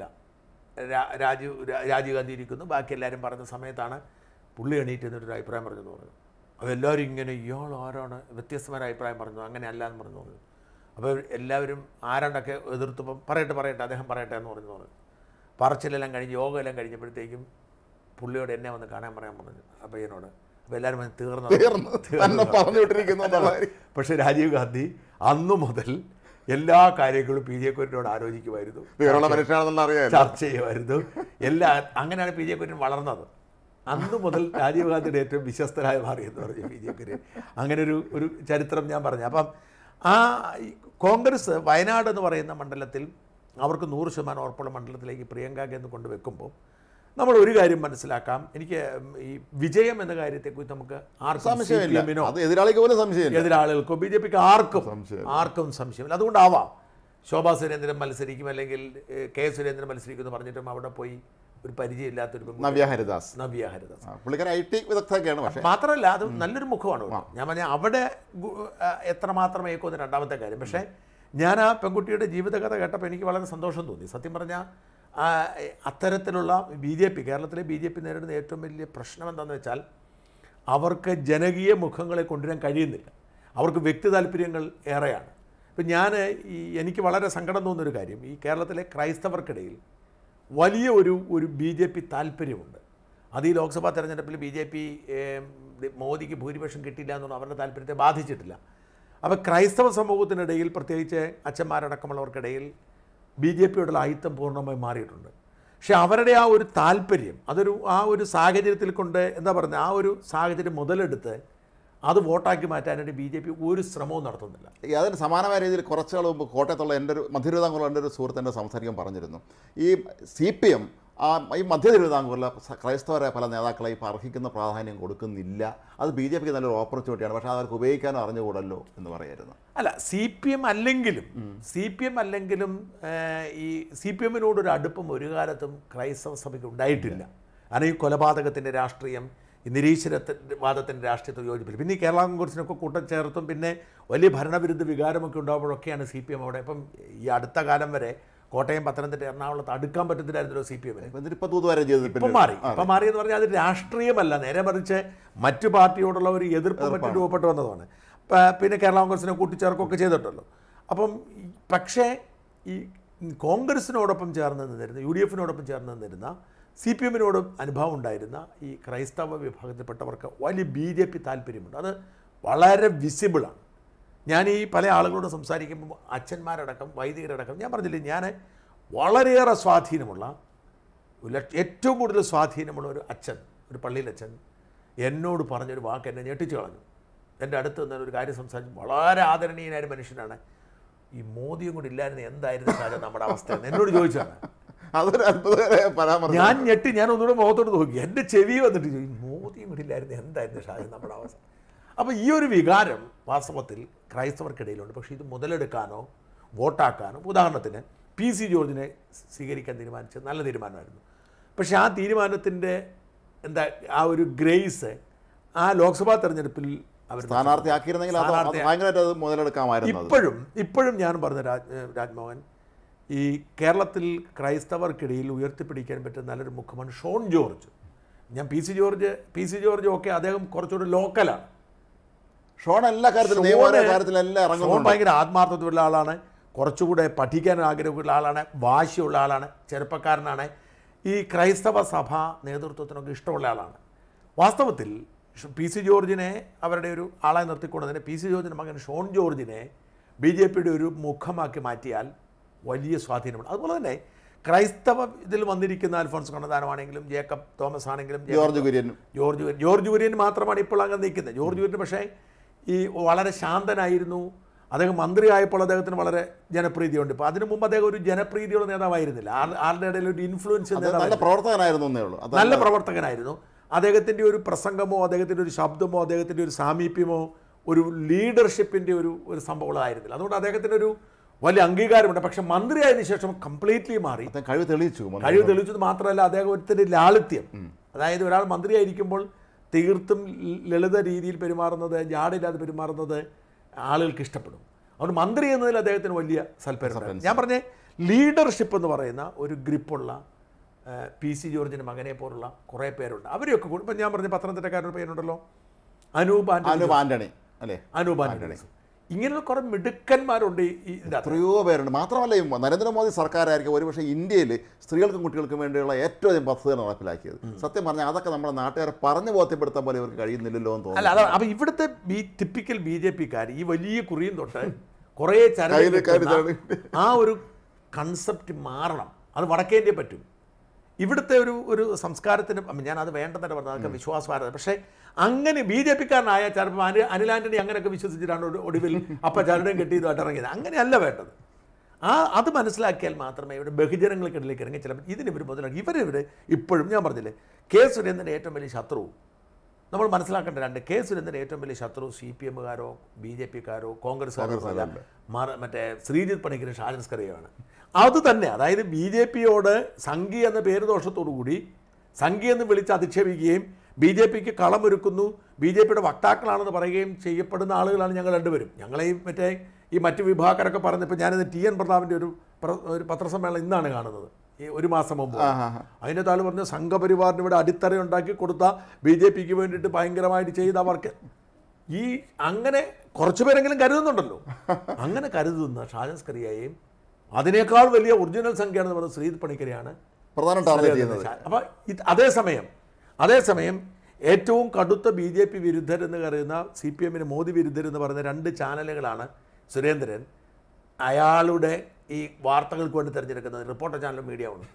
രാ- രാജീവ് രാ- രാജീവ് ഗാന്ധി ഇരിക്കുന്നു ബാക്കി എല്ലാവരും പറഞ്ഞ സമയത്താണ് പുള്ളി എണീറ്റ് എന്നിട്ടൊരു അഭിപ്രായം പറഞ്ഞെന്ന് പറഞ്ഞു അപ്പോൾ എല്ലാവരും ഇങ്ങനെ ഇയാൾ ആരാണ് വ്യത്യസ്തമായ അഭിപ്രായം പറഞ്ഞു അങ്ങനെ അല്ല എന്ന് പറഞ്ഞു പറഞ്ഞു അപ്പോൾ എല്ലാവരും ആരാണ്ടൊക്കെ എതിർത്തപ്പം പറയട്ടെ പറയട്ടെ അദ്ദേഹം പറയട്ടെ എന്ന് പറഞ്ഞു പറഞ്ഞു പറച്ചിലെല്ലാം കഴിഞ്ഞ് യോഗ എല്ലാം കഴിഞ്ഞപ്പോഴത്തേക്കും പുള്ളിയോട് എന്നെ വന്ന് കാണാൻ പറയാൻ പറഞ്ഞു ആ പയ്യനോട് അപ്പോൾ എല്ലാവരും വന്ന് തീർന്നു തീർന്നു തന്നെ പറഞ്ഞു വിട്ടിരിക്കുന്നു എന്നുള്ള കാര്യം. പക്ഷേ രാജീവ് ഗാന്ധി അന്നു മുതൽ എല്ലാ കാര്യങ്ങളും പി ജെ കുര്യനോട് ആലോചിക്കുമായിരുന്നു വിവരമുള്ള മനുഷ്യനാണെന്നുള്ള അറിയാം ചർച്ച ചെയ്യുമായിരുന്നു എല്ലാ അങ്ങനെയാണ് പി ജെ കുര്യൻ വളർന്നത് അന്ന് മുതൽ രാജീവ് ഗാന്ധിയുടെ ഏറ്റവും വിശ്വസ്തരായി മാറിയെന്ന് പറഞ്ഞു പി ജെ കുര്യൻ അങ്ങനെ ഒരു ഒരു ചരിത്രം ഞാൻ പറഞ്ഞു അപ്പം ആ ഈ കോൺഗ്രസ് വയനാട് എന്ന് പറയുന്ന മണ്ഡലത്തിൽ അവർക്ക് നൂറ് ശതമാനം ഉറപ്പുള്ള മണ്ഡലത്തിലേക്ക് പ്രിയങ്ക ഗാന്ധി കൊണ്ടുവെക്കുമ്പോൾ നമ്മൾ ഒരു കാര്യം മനസ്സിലാക്കാം എനിക്ക് ഈ വിജയം എന്ന കാര്യത്തെക്കുറിച്ച് നമുക്ക് ആർക്കും സി പി സംശയമില്ല എമ്മിനോ അത് എതിരാളിക്ക് പോലും സംശയമില്ല എതിരാളികൾക്കോ ബി ജെ പിക്ക് ആർക്കും സംശയം. ആർക്കും സംശയമില്ല അതുകൊണ്ടാവാം ശോഭാ സുരേന്ദ്രൻ മത്സരിക്കും അല്ലെങ്കിൽ ഏഹ്, കെ സുരേന്ദ്രൻ മത്സരിക്കും എന്ന് പറഞ്ഞിട്ടും അവിടെ പോയി ഒരു പരിചയമില്ലാത്തൊരു പെൺകുട്ടി നവ്യ ഹരിദാസ് നവ്യ ഹരിദാസ് ആ, പുള്ളിക്കാരൻ ഐ ടി വിദഗ്ധയൊക്കെയാണ് പക്ഷേ മാത്രമല്ല അത് നല്ലൊരു മുഖമാണ് കേട്ടോ. ഞാൻ പറഞ്ഞ അവിടെ ഗു- ആ, എത്രമാത്രം ഏക്കുമെന്ന് രണ്ടാമത്തെ കാര്യം പക്ഷേ ഞാൻ ആ പെൺകുട്ടിയുടെ ജീവിതകഥ കേട്ടപ്പോൾ എനിക്ക് വളരെ സന്തോഷം തോന്നി സത്യം പറഞ്ഞാൽ ആ, അത്തരത്തിലുള്ള ബി ജെ പി കേരളത്തിലെ ബി ജെ പി നേരിടുന്ന ഏറ്റവും വലിയ പ്രശ്നം എന്താണെന്ന് വെച്ചാൽ അവർക്ക് ജനകീയ മുഖങ്ങളെ കൊണ്ടുവരാൻ കഴിയുന്നില്ല അവർക്ക് വ്യക്തി താല്പര്യങ്ങൾ ഏറെയാണ് ഇപ്പം ഞാൻ ഈ എനിക്ക് വളരെ സങ്കടം തോന്നുന്നൊരു കാര്യം ഈ കേരളത്തിലെ ക്രൈസ്തവർക്കിടയിൽ വലിയ ഒരു ഒരു ബി ജെ പി താല്പര്യമുണ്ട് അത് ഈ ലോക്സഭാ തെരഞ്ഞെടുപ്പിൽ ബി ജെ പി മോദിക്ക് ഭൂരിപക്ഷം കിട്ടില്ല എന്നുള്ള അവരുടെ താല്പര്യത്തെ ബാധിച്ചിട്ടില്ല അപ്പോൾ ക്രൈസ്തവ സമൂഹത്തിനിടയിൽ പ്രത്യേകിച്ച് അച്ഛന്മാരടക്കമുള്ളവർക്കിടയിൽ ബി ജെ പിയോടുള്ള അയിത്തം പൂർണ്ണമായി മാറിയിട്ടുണ്ട് പക്ഷെ അവരുടെ ആ ഒരു താല്പര്യം അതൊരു ആ ഒരു സാഹചര്യത്തിൽ കൊണ്ട് എന്താ പറയുന്നത് ആ ഒരു സാഹചര്യം മുതലെടുത്ത് അത് വോട്ടാക്കി മാറ്റാനായിട്ട് ബി ജെ പി ഒരു ശ്രമവും നടത്തുന്നില്ല ഈ അതിന് സമാനമായ രീതിയിൽ കുറച്ച് നാൾ മുമ്പ് കോട്ടയത്തുള്ള എൻ്റെ ഒരു മധ്യ തിരുവിതാംകൂറിൽ എൻ്റെ ഒരു സുഹൃത്ത് എൻ്റെ സംസാരിക്കാൻ പറഞ്ഞിരുന്നു ഈ സി പി എം ആ ഈ മധ്യ തിരുവിതാംകൂറിലെ സ- ക്രൈസ്തവരെ പല നേതാക്കളെ ഇപ്പോൾ അർഹിക്കുന്ന പ്രാധാന്യം കൊടുക്കുന്നില്ല അത് ബി ജെ പിക്ക് നല്ലൊരു ഓപ്പർച്യൂണിറ്റിയാണ് പക്ഷേ അവർക്ക് ഉപയോഗിക്കാനും അറിഞ്ഞുകൂടല്ലോ എന്ന് പറയായിരുന്നു അല്ല സി പി എം അല്ലെങ്കിലും സി പി എം അല്ലെങ്കിലും ഏഹ്, ഈ സി പി എമ്മിനോടൊരു അടുപ്പം ഒരു കാലത്തും ക്രൈസ്തവ സഭയ്ക്ക് ഉണ്ടായിട്ടില്ല കാരണം ഈ കൊലപാതകത്തിൻ്റെ രാഷ്ട്രീയം ഈ നിരീശ്വരത്തിൻ്റെ വാദത്തിൻ്റെ രാഷ്ട്രീയത്തിൽ യോജിപ്പില്ല പിന്നെ ഈ കേരള കോൺഗ്രസിനൊക്കെ കൂട്ടം ചേർത്തും പിന്നെ വലിയ ഭരണവിരുദ്ധ വികാരമൊക്കെ ഉണ്ടാകുമ്പോഴൊക്കെയാണ് സി പി എം അവിടെ ഇപ്പം ഈ അടുത്ത കാലം വരെ കോട്ടയം പത്തനംതിട്ട എറണാകുളത്ത് അടുക്കാൻ പറ്റത്തില്ലായിരുന്നല്ലോ സി പി എമ്മിന് ഇപ്പം ഇതിപ്പോൾ തൂതുവരെ ചെയ്തത് ഇപ്പം മാറി ഇപ്പം മാറി എന്ന് പറഞ്ഞാൽ അത് രാഷ്ട്രീയമല്ല നേരെ മറിച്ച് മറ്റു പാർട്ടിയോടുള്ള ഒരു എതിർപ്പ് മറ്റും രൂപപ്പെട്ടു വന്നതാണ് പ- പിന്നെ കേരള കോൺഗ്രസിനെ കൂട്ടിച്ചേർക്കുകയൊക്കെ ചെയ്തിട്ടല്ലോ അപ്പം ഈ- പക്ഷേ ഈ കോൺഗ്രസിനോടൊപ്പം ചേർന്ന് നിന്നിരുന്ന യു ഡി എഫിനോടൊപ്പം ചേർന്ന് നിന്നിരുന്ന സി പി എമ്മിനോടും അനുഭവം ഉണ്ടായിരുന്ന ഈ ക്രൈസ്തവ വിഭാഗത്തിൽപ്പെട്ടവർക്ക് വലിയ ബി ജെ പി താല്പര്യമുണ്ട് അത് വളരെ വിസിബിളാണ് ഞാൻ ഈ പല ആളുകളോട് സംസാരിക്കുമ്പോൾ അച്ഛന്മാരടക്കം വൈദികരടക്കം ഞാൻ പറഞ്ഞില്ലേ ഞാൻ വളരെയേറെ സ്വാധീനമുള്ള ഒരു ലക്ഷ- ഏറ്റവും കൂടുതൽ സ്വാധീനമുള്ള ഒരു അച്ഛൻ ഒരു പള്ളിയിലച്ഛൻ എന്നോട് പറഞ്ഞൊരു വാക്ക് എന്നെ ഞെട്ടിച്ചു കളഞ്ഞു എൻ്റെ അടുത്ത് നിന്ന് ഒരു കാര്യം സംസാരിച്ചു വളരെ ആദരണീയനായ ഒരു മനുഷ്യനാണ് ഈ മോദിയും കൂടി ഇല്ലായിരുന്നു എന്തായിരുന്നു സാറേ നമ്മുടെ അവസ്ഥ എന്ന് എന്നോട് ചോദിച്ചാണ് അതൊരു അത്ഭുതകരമായ പരാമർശം ഞാൻ ഞെട്ടി ഞാൻ ഒന്നുകൂടെ മുഖത്തോട് നോക്കി എൻ്റെ ചെവി വന്നിട്ട് ചോദിച്ചു മോദിയും കൂടി ഇല്ലായിരുന്നു എന്തായിരുന്നു ഷാജി നമ്മുടെ അവസ്ഥ അപ്പോൾ ഈ ഒരു വികാരം വാസ്തവത്തിൽ ക്രൈസ്തവർക്കിടയിലുണ്ട് പക്ഷേ ഇത് മുതലെടുക്കാനോ വോട്ടാക്കാനോ ഉദാഹരണത്തിന് പി സി ജോർജിനെ സ്വീകരിക്കാൻ തീരുമാനിച്ചത് നല്ല തീരുമാനമായിരുന്നു പക്ഷേ ആ തീരുമാനത്തിൻ്റെ എന്താ ആ ഒരു ഗ്രേസ് ആ ലോക്സഭാ തെരഞ്ഞെടുപ്പിൽ അവർ സ്ഥാനാർത്ഥിയാക്കിയിരുന്നെങ്കിൽ അത് അത് സ്ഥാനാർത്ഥി- ഭയങ്കരമായിട്ട് അത് മുതലെടുക്കാമായിരുന്നു അത് ഇപ്പോഴും ഇപ്പോഴും ഞാൻ പറഞ്ഞ രാജ് ഏഹ് രാജ്മോഹൻ ഈ കേരളത്തിൽ ക്രൈസ്തവർക്കിടയിൽ ഉയർത്തിപ്പിടിക്കാൻ പറ്റുന്ന നല്ലൊരു മുഖമാണ് ഷോൺ ജോർജ് ഞാൻ P C George P C George ഒക്കെ അദ്ദേഹം കുറച്ചുകൂടി ലോക്കലാണ് ഷോൺ എല്ലാ കാര്യത്തിലും നിയമപരമായ കാര്യത്തിലെല്ലാം ഷോൺ ഇറങ്ങുന്നുണ്ട് ഭയങ്കര ആത്മാർത്ഥതയുള്ള ആളാണ് കുറച്ചുകൂടെ പഠിക്കാൻ ആഗ്രഹമുള്ള ആളാണ് വാശിയുള്ള ആളാണ് ചെറുപ്പക്കാരനാണ് ഈ ക്രൈസ്തവ സഭ നേതൃത്വത്തിനൊക്കെ ഇഷ്ടമുള്ള ആളാണ് വാസ്തവത്തിൽ ഷ് പി സി ജോർജിനെ അവരുടെ ഒരു ആളായി നിർത്തിക്കൊണ്ട് തന്നെ പി സി ജോർജിൻ്റെ മകൻ ഷോൺ ജോർജിനെ ബി ജെ പിയുടെ ഒരു മുഖമാക്കി മാറ്റിയാൽ വലിയ സ്വാധീനമുണ്ട് അതുപോലെ തന്നെ ക്രൈസ്തവ ഇതിൽ വന്നിരിക്കുന്ന അൽഫോൺസ് കണ്ണദാനമാണെങ്കിലും ജേക്കബ് തോമസ് ആണെങ്കിലും ജേക്കബ് ജോർജ് കുര്യനും ജോർജ് കുര്യൻ ജോർജ് കുര്യൻ മാത്രമാണ് ഇപ്പോൾ അങ്ങനെ നിൽക്കുന്നത് ജോർജ് കുര്യൻ പക്ഷേ ഈ വളരെ ശാന്തനായിരുന്നു അദ്ദേഹം മന്ത്രിയായപ്പോൾ അദ്ദേഹത്തിന് വളരെ ജനപ്രീതിയുണ്ട് ഇപ്പോൾ അതിനു മുമ്പ് അദ്ദേഹം ഒരു ജനപ്രീതിയുള്ള നേതാവായിരുന്നില്ല ആൾ- ആളുടെ ഇടയിൽ ഒരു ഇൻഫ്ലുവൻസ് അത് നല്ല പ്രവർത്തകനായിരുന്നു എന്നേ ഉള്ളൂ അത് നല്ല പ്രവർത്തകനായിരുന്നു അദ്ദേഹത്തിൻ്റെ ഒരു പ്രസംഗമോ അദ്ദേഹത്തിൻ്റെ ഒരു ശബ്ദമോ അദ്ദേഹത്തിൻ്റെ ഒരു സാമീപ്യമോ ഒരു ലീഡർഷിപ്പിൻ്റെ ഒരു ഒരു സംഭവങ്ങളായിരുന്നില്ല അതുകൊണ്ട് അദ്ദേഹത്തിന് ഒരു വലിയ അംഗീകാരമുണ്ട് പക്ഷെ മന്ത്രിയായതിനു ശേഷം കംപ്ലീറ്റ്ലി മാറി അദ്ദേഹം കഴിവ് തെളിയിച്ചു മന്ത്രി. കഴിവ് തെളിയിച്ചത് മാത്രമല്ല അദ്ദേഹത്തിൻ്റെ ലാളിത്യം അതായത് ഒരാൾ മന്ത്രിയായിരിക്കുമ്പോൾ തീർത്തും ലളിത രീതിയിൽ പെരുമാറുന്നത് ജാടില്ലാതെ പെരുമാറുന്നത് ആളുകൾക്ക് ഇഷ്ടപ്പെടും അതുകൊണ്ട് മന്ത്രി എന്നതിൽ അദ്ദേഹത്തിന് വലിയ സൽപ്പേരുണ്ട് ഞാൻ പറഞ്ഞ ലീഡർഷിപ്പ് എന്ന് പറയുന്ന ഒരു ഗ്രിപ്പുള്ള പി സി ജോർജിൻ്റെ മകനെ പോലുള്ള കുറേ പേരുണ്ട് അവരെയൊക്കെ കൂടി ഇപ്പം ഞാൻ പറഞ്ഞ പത്തനംതിട്ടക്കാരുടെ പേരുണ്ടല്ലോ അനൂപ് ആൻ്റണി അനൂപ് ആന്റണി അല്ലേ അനൂപ് ആൻ്റണി ഇങ്ങനെയുള്ള കുറേ മിടുക്കന്മാരുണ്ട് ഈ ഈ ഇതിനകത്ത് എത്രയോ പേരുണ്ട് മാത്രമല്ല ഈ നരേന്ദ്രമോദി സർക്കാരായിരിക്കും ഒരുപക്ഷെ ഇന്ത്യയിൽ സ്ത്രീകൾക്കും കുട്ടികൾക്കും വേണ്ടിയുള്ള ഏറ്റവും അധികം പദ്ധതികൾ നടപ്പിലാക്കിയത് സത്യം പറഞ്ഞാൽ അതൊക്കെ നമ്മുടെ നാട്ടുകാരെ പറഞ്ഞു ബോധ്യപ്പെടുത്താൻ പോലെ ഇവർക്ക് കഴിയുന്നില്ലല്ലോ എന്ന് അല്ല തോന്നുന്നു അതാണ് അപ്പൊ ഇവിടുത്തെ ബി ടിപ്പിക്കൽ ബി ജെ പിക്കാർ ഈ വലിയ കുറിയും തൊട്ട് കുറേ ചരട് കയ്യില് കെട്ടുന്ന കരുതാണ്. ആ ഒരു കൺസെപ്റ്റ് മാറണം അത് വടക്കേന്ത്യ പറ്റും ഇവിടുത്തെ ഒരു ഒരു സംസ്കാരത്തിന് അമ്മ ഞാൻ അത് വേണ്ടെന്നല്ല പറഞ്ഞത് അതൊക്കെ വിശ്വാസമായിരുന്നു പക്ഷേ അങ്ങനെ ബി ജെ പിക്കാരനായ ചിലപ്പോൾ അനിൽ അനിൽ ആന്റണി അങ്ങനെയൊക്കെ വിശ്വസിച്ചിട്ടാണ് ഒടു- ഒടുവിൽ അപ്പം ചരടും കെട്ടിയതുമായിട്ട് ഇറങ്ങിയത് അങ്ങനെയല്ല വേണ്ടത് ആ അത് മനസ്സിലാക്കിയാൽ മാത്രമേ ഇവിടെ ബഹുജനങ്ങൾക്കിടയിലേക്ക് ഇറങ്ങി ചിലപ്പോൾ ഇതിന് ഇവർ മുതലാക്കി ഇവരിവിടെ ഇപ്പോഴും ഞാൻ പറഞ്ഞില്ലേ കെ സുരേന്ദ്രൻ്റെ ഏറ്റവും വലിയ ശത്രു നമ്മൾ മനസ്സിലാക്കേണ്ട രണ്ട് കെ സുരേന്ദ്രൻ്റെ ഏറ്റവും വലിയ ശത്രു സി പി എമ്മുകാരോ ബി ജെ പിക്കാരോ കോൺഗ്രസ്സുകാരോ അല്ല മറ മറ്റേ ശ്രീജിത്ത് പണിക്കരും ഷാജൻസ്കറിയുമാണ് അത് തന്നെ അതായത് ബി ജെ പിയോട് സംഘി എന്ന പേര് ദോഷത്തോടു കൂടി സംഘി എന്ന് വിളിച്ച് അധിക്ഷേപിക്കുകയും ബി ജെ പിക്ക് കളമൊരുക്കുന്നു ബി ജെ പിയുടെ വക്താക്കളാണെന്ന് പറയുകയും ചെയ്യപ്പെടുന്ന ആളുകളാണ് ഞങ്ങൾ രണ്ടുപേരും ഞങ്ങളെ ഈ മറ്റേ ഈ മറ്റ് വിഭാഗക്കാരൊക്കെ പറഞ്ഞപ്പോൾ ഞാനിത് ടി എൻ പ്രതാപിൻ്റെ ഒരു പ്ര- ഒരു പത്രസമ്മേളനം ഇന്നാണ് കാണുന്നത് ഈ ഒരു മാസം മുമ്പ് അതിൻ്റെ താല് പറഞ്ഞ സംഘപരിവാറിന് ഇവിടെ അടിത്തറ ഉണ്ടാക്കി കൊടുത്ത ബി ജെ പിക്ക് വേണ്ടിയിട്ട് ഭയങ്കരമായിട്ട് ചെയ്ത അവർക്ക് ഈ അങ്ങനെ കുറച്ച് പേരെങ്കിലും കരുതുന്നുണ്ടല്ലോ അങ്ങനെ കരുതുന്ന ഷാജൻ സ്കറിയയെയും അതിനേക്കാൾ വലിയ ഒറിജിനൽ സംഖ്യയാണെന്ന് പറയുന്നത് ശ്രീത് പണിക്കരെയാണ് പ്രധാന ടാർഗറ്റ് ചെയ്യുന്നത് അപ്പോൾ അതേസമയം അതേസമയം ഏറ്റവും കടുത്ത ബി ജെ പി വിരുദ്ധരെന്ന് കരുതുന്ന സി പി എമ്മിന് മോദി വിരുദ്ധരെന്ന് പറയുന്ന രണ്ട് ചാനലുകളാണ് സുരേന്ദ്രൻ അയാളുടെ ഈ വാർത്തകൾക്ക് വേണ്ടി തിരഞ്ഞെടുക്കുന്നത് റിപ്പോർട്ടർ ചാനലും മീഡിയ ഉണ്ട്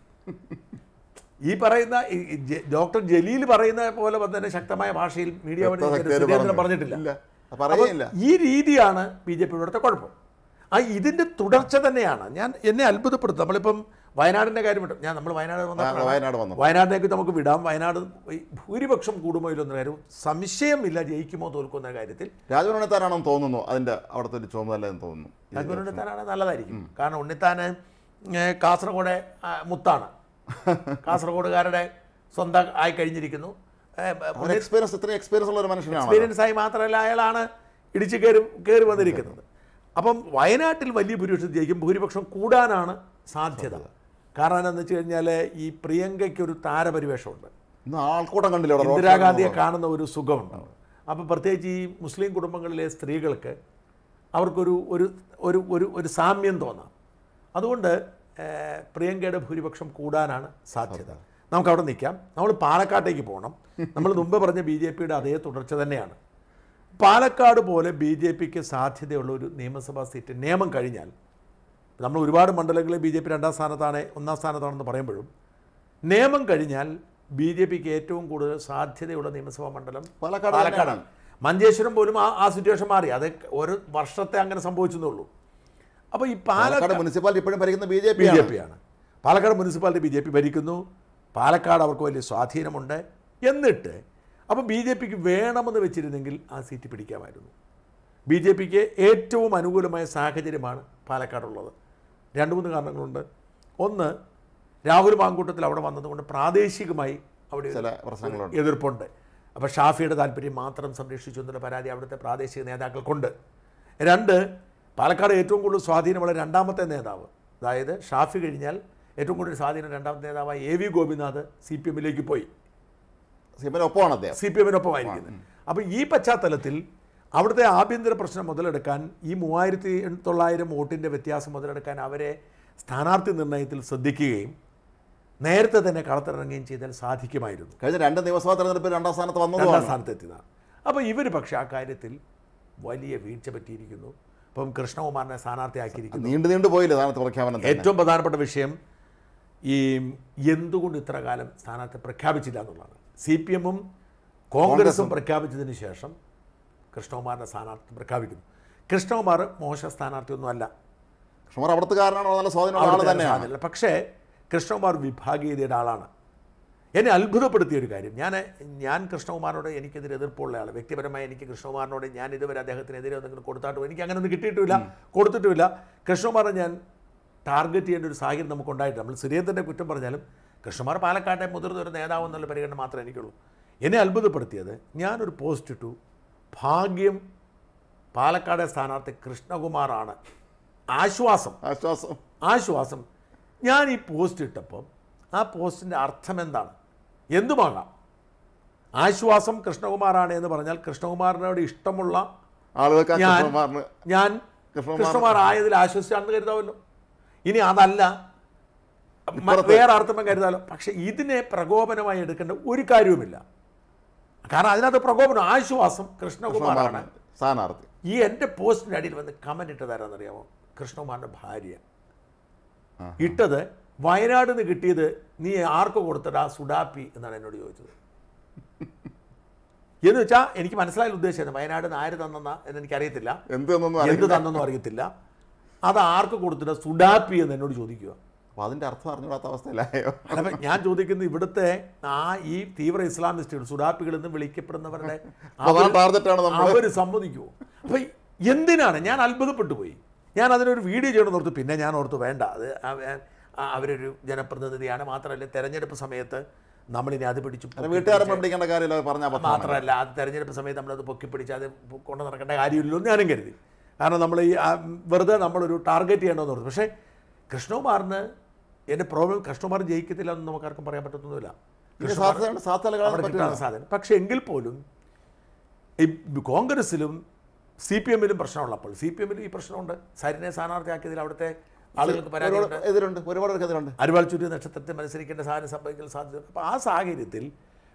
ഈ പറയുന്ന ഈ ഈ ജെ- ഡോക്ടർ ജലീൽ പറയുന്ന പോലെ തന്നെ ശക്തമായ ഭാഷയിൽ മീഡിയ വഴി വ്യക്തതയോടെ സുരേന്ദ്രൻ പറഞ്ഞു. പറഞ്ഞിട്ടില്ല ഇല്ല അത് പറയുകയില്ല അപ്പോൾ ഈ രീതിയാണ് ബി ജെ പിയുടെ ഇവിടുത്തെ കുഴപ്പം ആ ഇതിൻ്റെ തുടർച്ച തന്നെയാണ് ഞാൻ എന്നെ അത്ഭുതപ്പെടുത്തും നമ്മളിപ്പം വയനാടിൻ്റെ കാര്യം വിട്ടു ഞാൻ നമ്മൾ വയനാട് ആ, വന്നപ്പോഴാണ് വയനാട് വന്നു വയനാട്ടിലേക്ക് നമുക്ക് വിടാം വയനാട് ഈ ഭൂരിപക്ഷം കൂടുമോ ഇല്ലെന്ന കാര്യം സംശയമില്ല ജയിക്കുമോ തോൽക്കുന്ന കാര്യത്തിൽ രാജഭവൻ ഉണ്ണിത്താനാണെന്ന് തോന്നുന്നു അതിന്റെ അവിടുത്തെ ഒരു ചുമതല എന്ന് തോന്നുന്നു രാജ്ഭവൻ ഉണ്ണിത്താനാണ് നല്ലതായിരിക്കും കാരണം ഉണ്ണിത്താന് ഏ, കാസർഗോഡ് ആ, മുത്താണ് കാസർഗോഡുകാരുടെ സ്വന്തം ആയി കഴിഞ്ഞിരിക്കുന്നു ഏ, അവൻ എക്സ്പീരിയൻസ് ഇത്രയും എക്സ്പീരിയൻസ് ഉള്ള ഒരു മനുഷ്യനാണ് എക്സ്പീരിയൻസ് ആയി മാത്രമല്ല അയാളാണ് ഇടിച്ചു കയറി കയറി വന്നിരിക്കുന്നത് അപ്പം വയനാട്ടിൽ വലിയ ഭൂരിപക്ഷം ജയിക്കും ഭൂരിപക്ഷം കൂടാനാണ് സാധ്യത കാരണം എന്താണെന്ന് വെച്ച് കഴിഞ്ഞാൽ ഈ പ്രിയങ്കയ്ക്ക് ഒരു താരപരിവേഷമുണ്ട് ഇന്ന് ആൾക്കൂട്ടം കണ്ടില്ല അവിടെ റോഡ് ഇന്ദിരാഗാന്ധിയെ കാണുന്ന ഒരു സുഖമുണ്ട് അപ്പോൾ പ്രത്യേകിച്ച് ഈ മുസ്ലിം കുടുംബങ്ങളിലെ സ്ത്രീകൾക്ക് അവർക്കൊരു ഒരു ഒരു ഒരു ഒരു സാമ്യം തോന്നാം അതുകൊണ്ട് ഏഹ്, പ്രിയങ്കയുടെ ഭൂരിപക്ഷം കൂടാനാണ് സാധ്യത നമുക്ക് അവിടെ നിൽക്കാം നമ്മൾ പാലക്കാട്ടേക്ക് പോകണം നമ്മൾ മുമ്പ് പറഞ്ഞ ബി ജെ പിയുടെ അതേ തുടർച്ച തന്നെയാണ് പാലക്കാട് പോലെ ബി ജെ പിക്ക് സാധ്യതയുള്ള ഒരു നിയമസഭാ സീറ്റ് നിയമം കഴിഞ്ഞാൽ നമ്മൾ ഒരുപാട് മണ്ഡലങ്ങളിൽ ബി ജെ പി രണ്ടാം സ്ഥാനത്താണ് ഒന്നാം സ്ഥാനത്താണെന്ന് പറയുമ്പോഴും നിയമം കഴിഞ്ഞാൽ ബി ജെ പിക്ക് ഏറ്റവും കൂടുതൽ സാധ്യതയുള്ള നിയമസഭാ മണ്ഡലം പാലക്കാട് പാലക്കാടാണ് മഞ്ചേശ്വരം പോലും ആ ആ സിറ്റുവേഷൻ മാറി അത് ഒരു വർഷത്തെ അങ്ങനെ സംഭവിച്ചെന്നേ ഉള്ളൂ അപ്പോൾ ഈ പാലക്കാട് പാലക്കാട് മുനിസിപ്പാലിറ്റി ഇപ്പോഴും ഭരിക്കുന്ന B J B P J P ആണ് Palakkad municipality B J P ഭരിക്കുന്നു പാലക്കാട് അവർക്ക് വലിയ സ്വാധീനമുണ്ട് എന്നിട്ട് അപ്പോൾ ബി ജെ പിക്ക് വേണമെന്ന് വെച്ചിരുന്നെങ്കിൽ ആ സീറ്റ് പിടിക്കാമായിരുന്നു ബി ജെ പിക്ക് ഏറ്റവും അനുകൂലമായ സാഹചര്യമാണ് പാലക്കാടുള്ളത് രണ്ട് മൂന്ന് കാരണങ്ങളുണ്ട് ഒന്ന് രാഹുൽ മാങ്കൂട്ടത്തിൽ അവിടെ വന്നതുകൊണ്ട് പ്രാദേശികമായി അവിടെ ഒരു ചില പ്രശ്നങ്ങളുണ്ട് എതിർപ്പുണ്ട് അപ്പോൾ ഷാഫിയുടെ താല്പര്യം മാത്രം സംരക്ഷിച്ചു എന്നുള്ള പരാതി അവിടുത്തെ പ്രാദേശിക നേതാക്കൾക്കുണ്ട് രണ്ട് പാലക്കാട് ഏറ്റവും കൂടുതൽ സ്വാധീനമുള്ള രണ്ടാമത്തെ നേതാവ് അതായത് ഷാഫി കഴിഞ്ഞാൽ ഏറ്റവും കൂടുതൽ സ്വാധീനം രണ്ടാമത്തെ നേതാവായ A V Gopinath C P എമ്മിലേക്ക് പോയി സിപിഎമ്മിന് ഒപ്പമാണ് അദ്ദേഹം സി പി എമ്മിനൊപ്പമായിരിക്കുന്നത് അപ്പോൾ ഈ പശ്ചാത്തലത്തിൽ അവിടുത്തെ ആഭ്യന്തര പ്രശ്നം മുതലെടുക്കാൻ ഈ മൂവായിരത്തി തൊള്ളായിരം വോട്ടിൻ്റെ വ്യത്യാസം മുതലെടുക്കാൻ അവരെ സ്ഥാനാർത്ഥി നിർണയത്തിൽ ശ്രദ്ധിക്കുകയും നേരത്തെ തന്നെ കളത്തിറങ്ങുകയും ചെയ്താൽ സാധിക്കുമായിരുന്നു കഴിഞ്ഞ രണ്ട് നിയമസഭാ തെരഞ്ഞെടുപ്പിൽ രണ്ടാം സ്ഥാനത്ത് രണ്ടാം വന്നതുമാണ് സ്ഥാനത്തെത്തിയതാണ് അപ്പോൾ ഇവർ പക്ഷേ ആ കാര്യത്തിൽ വലിയ വീഴ്ച പറ്റിയിരിക്കുന്നു ഇപ്പം കൃഷ്ണകുമാറിനെ സ്ഥാനാർത്ഥിയാക്കിയിരിക്കുന്നു നീണ്ടു നീണ്ടു പോയില്ല സ്ഥാനത്ത് പ്രഖ്യാപനം തന്നെ ഏറ്റവും പ്രധാനപ്പെട്ട വിഷയം ഈ എന്തുകൊണ്ട് ഇത്ര കാലം സ്ഥാനാർത്ഥി പ്രഖ്യാപിച്ചില്ല എന്നുള്ളതാണ് സി പി എമ്മും കോൺഗ്രസും പ്രഖ്യാപിച്ചതിന് ശേഷം കൃഷ്ണകുമാറിൻ്റെ സ്ഥാനാർത്ഥി പ്രഖ്യാപിക്കുന്നു കൃഷ്ണകുമാർ മോശ സ്ഥാനാർത്ഥിയൊന്നുമല്ല കൃഷ്ണകുമാർ അവിടുത്തുകാരനാണ് നല്ല സ്വാധീനമുള്ള ആൾ അവിടുത്തെ തന്നെയാണ് സാധ്യതയില്ല. പക്ഷേ കൃഷ്ണകുമാർ വിഭാഗീയതയുടെ ആളാണ് എന്നെ അത്ഭുതപ്പെടുത്തിയ ഒരു കാര്യം ഞാൻ ഞാൻ കൃഷ്ണകുമാറിനോട് എനിക്കെതിരെ എതിർപ്പുള്ള ആൾ വ്യക്തിപരമായി എനിക്ക് കൃഷ്ണകുമാറിനോട് ഞാൻ ഇതുവരെ അദ്ദേഹത്തിനെതിരെ എന്തെങ്കിലും കൊടുത്താട്ടോ എനിക്ക് അങ്ങനെ ഒന്നും കിട്ടിയിട്ടുമില്ല കൊടുത്തിട്ടുമില്ല കൃഷ്ണകുമാറിനെ ഞാൻ ടാർഗറ്റ് ചെയ്യേണ്ട ഒരു സാഹചര്യം നമുക്കുണ്ടായിട്ട് നമ്മൾ സുരേന്ദ്രൻ്റെ കുറ്റം പറഞ്ഞാലും കൃഷ്ണകുമാർ പാലക്കാട്ടെ മുതിർന്ന ഒരു നേതാവ് എന്നുള്ള പരിഗണന മാത്രമേ എനിക്കുള്ളൂ എന്നെ അത്ഭുതപ്പെടുത്തിയത് ഞാനൊരു പോസ്റ്റ് ഇട്ടു ഭാഗ്യം പാലക്കാടെ സ്ഥാനാർത്ഥി കൃഷ്ണകുമാറാണ് ആശ്വാസം ആശ്വാസം ആശ്വാസം ഞാൻ ഈ പോസ്റ്റ് ഇട്ടപ്പം ആ പോസ്റ്റിൻ്റെ അർത്ഥം എന്താണ് എന്തുമാകാം ആശ്വാസം കൃഷ്ണകുമാറാണ് എന്ന് പറഞ്ഞാൽ കൃഷ്ണകുമാറിനോട് ഇഷ്ടമുള്ള ആളുകൾക്ക് ആ ഞാൻ കൃഷ്ണകുമാറിന് ഞാൻ കൃഷ്ണകുമാർ- കൃഷ്ണകുമാർ ആയതിൽ ആശ്വസിച്ചാണെന്ന് കരുതാമല്ലോ ഇനി അതല്ല മ- ഇപ്പുറത്ത് വേറെ അർത്ഥം കരുതാലോ പക്ഷെ ഇതിനെ പ്രകോപനമായി എടുക്കേണ്ട ഒരു കാര്യവുമില്ല കാരണം അതിനകത്ത് പ്രകോപനം ആശ്വാസം കൃഷ്ണകുമാറാണ് കൃഷ്ണകുമാറിന് സ്ഥാനാർത്ഥി ഈ എൻ്റെ പോസ്റ്റിൻ്റെ അടിയിൽ വന്ന് കമൻറ്റ് ഇട്ടതാരാന്നറിയാമോ കൃഷ്ണകുമാറിൻ്റെ ഭാര്യ ആ. ഇട്ടത് വയനാട് നിന്ന് കിട്ടിയത് നീ ആർക്ക് കൊടുത്തടാ സുഡാപ്പി എന്നാണ് എന്നോട് ചോദിച്ചത് എന്ന് വെച്ചാൽ എനിക്ക് മനസ്സിലായ ഉദ്ദേശിച്ചത് വയനാട് നിന്ന് ആര് തന്നെന്ന എന്ന് എനിക്കറിയത്തില്ല എന്തെന്നൊന്നും എന്ത് അറിയില്ല തന്നെന്നും അറിയത്തില്ല അത് ആർക്ക് കൊടുത്തിട്ട് സുഡാപ്പി എന്ന് എന്നോട് ചോദിക്കുക അപ്പോൾ അതിൻ്റെ അർത്ഥം അറിഞ്ഞൂടാത്ത അവസ്ഥയിലായോ അപ്പം ഞാൻ ചോദിക്കുന്നത് ഇവിടുത്തെ ആ ഈ തീവ്ര ഇസ്ലാമിസ്റ്റുകൾ സുഡാപ്പികൾ എന്ന് വിളിക്കപ്പെടുന്നവരുടെ പ്രധാന ടാർഗറ്റാണ് നമ്മൾ അവർ സമ്മതിക്കുമോ അപ്പൊ എന്തിനാണ് ഞാൻ അത്ഭുതപ്പെട്ടു പോയി ഞാൻ അതിനൊരു വീഡിയോ ചെയ്യണമെന്ന് ഓർത്തു പിന്നെ ഞാൻ ഓർത്തു വേണ്ട അത് അവ- ആ- അവരൊരു ജനപ്രതിനിധിയാണ് മാത്രമല്ല തെരഞ്ഞെടുപ്പ് സമയത്ത് നമ്മളിനി അത് പിടിച്ചു അല്ല, വീട്ടുകാരെ പഠിക്കേണ്ട കാര്യമില്ല അത് പറഞ്ഞാൽ പത്രം മാത്രമല്ല അത് തെരഞ്ഞെടുപ്പ് സമയത്ത് നമ്മളത് പൊക്കിപ്പിടിച്ച് അത് കൊണ്ട് നടക്കേണ്ട കാര്യമില്ലല്ലോ എന്ന് ഞാനും കരുതി കാരണം നമ്മൾ ഈ ആ, വെറുതെ നമ്മളൊരു ടാർഗറ്റ് ചെയ്യണമെന്ന് ഓർത്തു പക്ഷേ കൃഷ്ണകുമാറിന് എൻ്റെ പ്രോബ്ലം കൃഷ്ണകുമാർ ജയിക്കത്തില്ല എന്ന് നമുക്കാർക്കും പറയാൻ പറ്റത്തൊന്നുമില്ല ഇതിന് സാധ്യതയുണ്ട് സാധ്യത കാണാൻ അവിടെ പറ്റില്ല കിട്ടാൻ സാധനം പക്ഷേ എങ്കിൽ പോലും ഈ കോൺഗ്രസിലും സി പി എമ്മിലും പ്രശ്നമുള്ളപ്പോൾ സി പി എമ്മിലും ഈ പ്രശ്നമുണ്ട് സരിനെ സ്ഥാനാർത്ഥിയാക്കിയതിൽ അവിടുത്തെ ആളുകൾക്ക് പരാതിയുണ്ട് ഒരുപാട് എതിരുണ്ട് ഒരുപാട് പേർക്ക് എതിരുണ്ട് അരുവാൾ ചുറ്റി നക്ഷത്രത്തിൽ മത്സരിക്കേണ്ട സാധനം സംഭവിക്കാൻ സാധ്യത അപ്പോൾ ആ സാഹചര്യത്തിൽ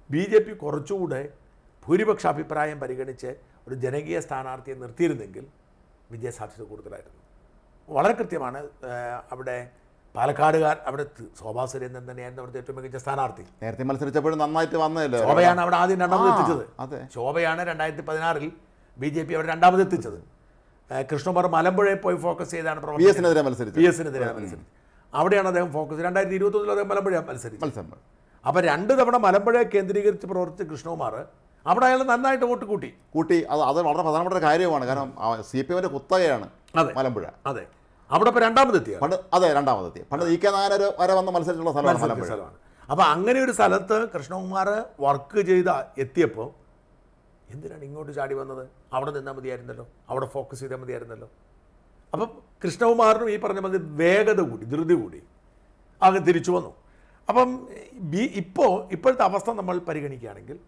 ബി ജെ പി കുറച്ചുകൂടെ ഭൂരിപക്ഷ അഭിപ്രായം പരിഗണിച്ച് ഒരു ജനകീയ സ്ഥാനാർത്ഥിയെ നിർത്തിയിരുന്നെങ്കിൽ വിജയസാധ്യത കൂടുതലായിരുന്നു വളരെ കൃത്യമാണ് ഏഹ്, അവിടെ പാലക്കാടുകാർ അവിടെ ത- ശോഭാ സുരേന്ദ്രൻ തന്നെയായിരുന്നു അവിടുത്തെ ഏറ്റവും മികച്ച സ്ഥാനാർത്ഥി നേരത്തെ മത്സരിച്ചപ്പോഴും നന്നായിട്ട് വന്നതല്ലേ ശോഭയാണ് അവിടെ ആദ്യം രണ്ടാമത് ആ, എത്തിച്ചത് അതെ ശോഭയാണ് രണ്ടായിരത്തി പതിനാറിൽ ബി ജെ പി അവിടെ രണ്ടാമത് എത്തിച്ചത് ഏഹ്, കൃഷ്ണകുമാർ മലമ്പുഴയെ പോയി ഫോക്കസ് ചെയ്താണ് വി പ്രവർത്തനം എസിനെതിരെ മത്സരിച്ചു പി എസിനെതിരെ മത്സരിച്ചത് അവിടെയാണ് അദ്ദേഹം ഫോക്കസ് രണ്ടായിരത്തി ഇരുപത്തൊന്നിൽ അദ്ദേഹം മലമ്പുഴ മത്സരിച്ചു മത്സരം അപ്പോൾ രണ്ട് തവണ മലമ്പുഴയെ കേന്ദ്രീകരിച്ച് പ്രവർത്തിച്ച കൃഷ്ണകുമാർ അവിടെ അയാൾ നന്നായിട്ട് വോട്ട് കൂട്ടി കൂട്ടി അത് അത് വളരെ പ്രധാനപ്പെട്ട ഒരു കാര്യമാണ് കാരണം സി പി എമ്മിന്റെ കുത്തകയാണ് അതെ. മലമ്പുഴ അതെ അവിടെ ഇപ്പോൾ രണ്ടാമതെത്തിയ പണ്ട് അതെ രണ്ടാമതെത്തി പണ്ട് ഇ കെ നായർ വരെ വന്ന് മത്സരിച്ചുള്ള സ്ഥലമാണ് മലമ്പുഴ സ്ഥലമാണ് അപ്പോൾ അങ്ങനെ ഒരു സ്ഥലത്ത് കൃഷ്ണകുമാർ വർക്ക് ചെയ്ത് എത്തിയപ്പോൾ എന്തിനാണ് ഇങ്ങോട്ട് ചാടി വന്നത് അവിടെ നിന്നാൽ മതിയായിരുന്നല്ലോ അവിടെ ഫോക്കസ് ചെയ്താൽ മതിയായിരുന്നല്ലോ അപ്പം കൃഷ്ണകുമാറിനും ഈ പറഞ്ഞ മതി വേഗത കൂടി ധൃതി കൂടി അങ്ങ് തിരിച്ചു വന്നു അപ്പം ബി ഇപ്പോൾ ഇപ്പോഴത്തെ അവസ്ഥ നമ്മൾ പരിഗണിക്കുകയാണെങ്കിൽ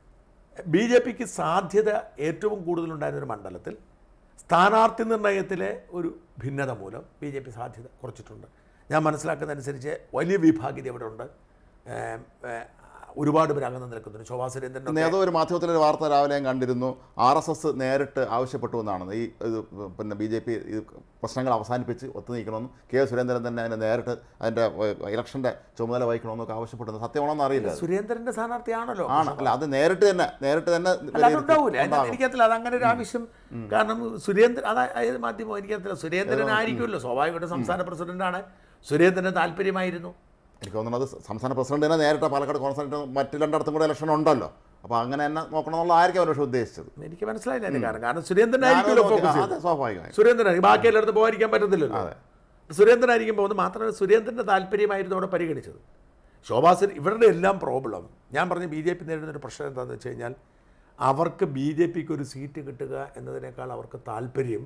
ബി ജെ പിക്ക് സാധ്യത ഏറ്റവും കൂടുതലുണ്ടായിരുന്ന ഒരു മണ്ഡലത്തിൽ സ്ഥാനാർത്ഥി നിർണയത്തിലെ ഒരു ഭിന്നത മൂലം ബി ജെ പി സാധ്യത കുറച്ചിട്ടുണ്ട് ഞാൻ മനസ്സിലാക്കുന്നതനുസരിച്ച് വലിയ വിഭാഗീയത ഇവിടെ ഉണ്ട് ഏം, ഏ, ഒരുപാട് പേര് അകന്ന് നിൽക്കുന്നുണ്ട് ശോഭാ സുരേന്ദ്രൻ ഇന്ന് ഏതോ ഒരു മാധ്യമത്തിലൊരു വാർത്ത രാവിലെ ഞാൻ കണ്ടിരുന്നു ആർ എസ് എസ് നേരിട്ട് ആവശ്യപ്പെട്ടു എന്നാണ് ഈ ഇത് പിന്നെ ബി ജെ പി പ്രശ്നങ്ങൾ അവസാനിപ്പിച്ച് ഒത്തുനീക്കണമെന്നും കെ സുരേന്ദ്രൻ തന്നെ അതിനെ നേരിട്ട് അതിൻ്റെ ഇലക്ഷൻ്റെ ചുമതല വഹിക്കണമെന്നൊക്കെ ആവശ്യപ്പെട്ടത് സത്യമാണെന്ന് അറിയില്ല അത്. സുരേന്ദ്രന്റെ സ്ഥാനാർത്ഥിയാണല്ലോ ആണ് അല്ല അത് നേരിട്ട് തന്നെ നേരിട്ട് തന്നെ അല്ല വിലയിരുത്തി അതുണ്ടാവൂല ഉണ്ടാകും. എനിക്കത്തില്ല അത് അങ്ങനെ ഒരു ആവശ്യം കാരണം സുരേന്ദ്രൻ അതാ ഏത് മാധ്യമം എനിക്കത്തില്ല സുരേന്ദ്രൻ ആയിരിക്കുമല്ലോ സ്വാഭാവികമായിട്ട് സംസ്ഥാന പ്രസിഡന്റാണ് സുരേന്ദ്രന് താല്പര്യമായിരുന്നു എനിക്ക് തോന്നുന്നത് സംസ്ഥാന പ്രസിഡന്റ് തന്നെ നേരിട്ട് പാലക്കാട് കോൺസെൻട്രേറ്റ് മറ്റ് രണ്ടിടത്തും കൂടെ ഇലക്ഷൻ ഉണ്ടല്ലോ അപ്പോൾ അങ്ങനെ തന്നെ നോക്കണമെന്നുള്ള ആയിരിക്കും അവർ പക്ഷേ ഉദ്ദേശിച്ചത് എനിക്ക് മനസ്സിലായില്ല അതിന്റെ കാരണം കാരണം സുരേന്ദ്രൻ ഞാനത് ആയിരിക്കുമല്ലോ നോക്കി- ഫോക്കസ് ആ, ചെയ്തത് അതെ സ്വാഭാവികമായി സുരേന്ദ്രൻ ബാക്കി എല്ലായിടത്തും പോകാതിരിക്കാൻ പറ്റത്തില്ലല്ലോ അതെ. സുരേന്ദ്രനായിരിക്കും പോകുന്നത് മാത്രമല്ല സുരേന്ദ്രൻ്റെ താല്പര്യമായിരുന്നു അവിടെ പരിഗണിച്ചത് ശോഭാ സുരേ ഇവരുടെ എല്ലാം പ്രോബ്ലം ഞാൻ പറഞ്ഞ ബി ജെ പി നേരിടുന്ന ഒരു പ്രശ്നം എന്താണെന്ന് വെച്ച് കഴിഞ്ഞാൽ അവർക്ക് ബി ജെ പിക്ക് ഒരു സീറ്റ് കിട്ടുക എന്നതിനേക്കാൾ അവർക്ക് താല്പര്യം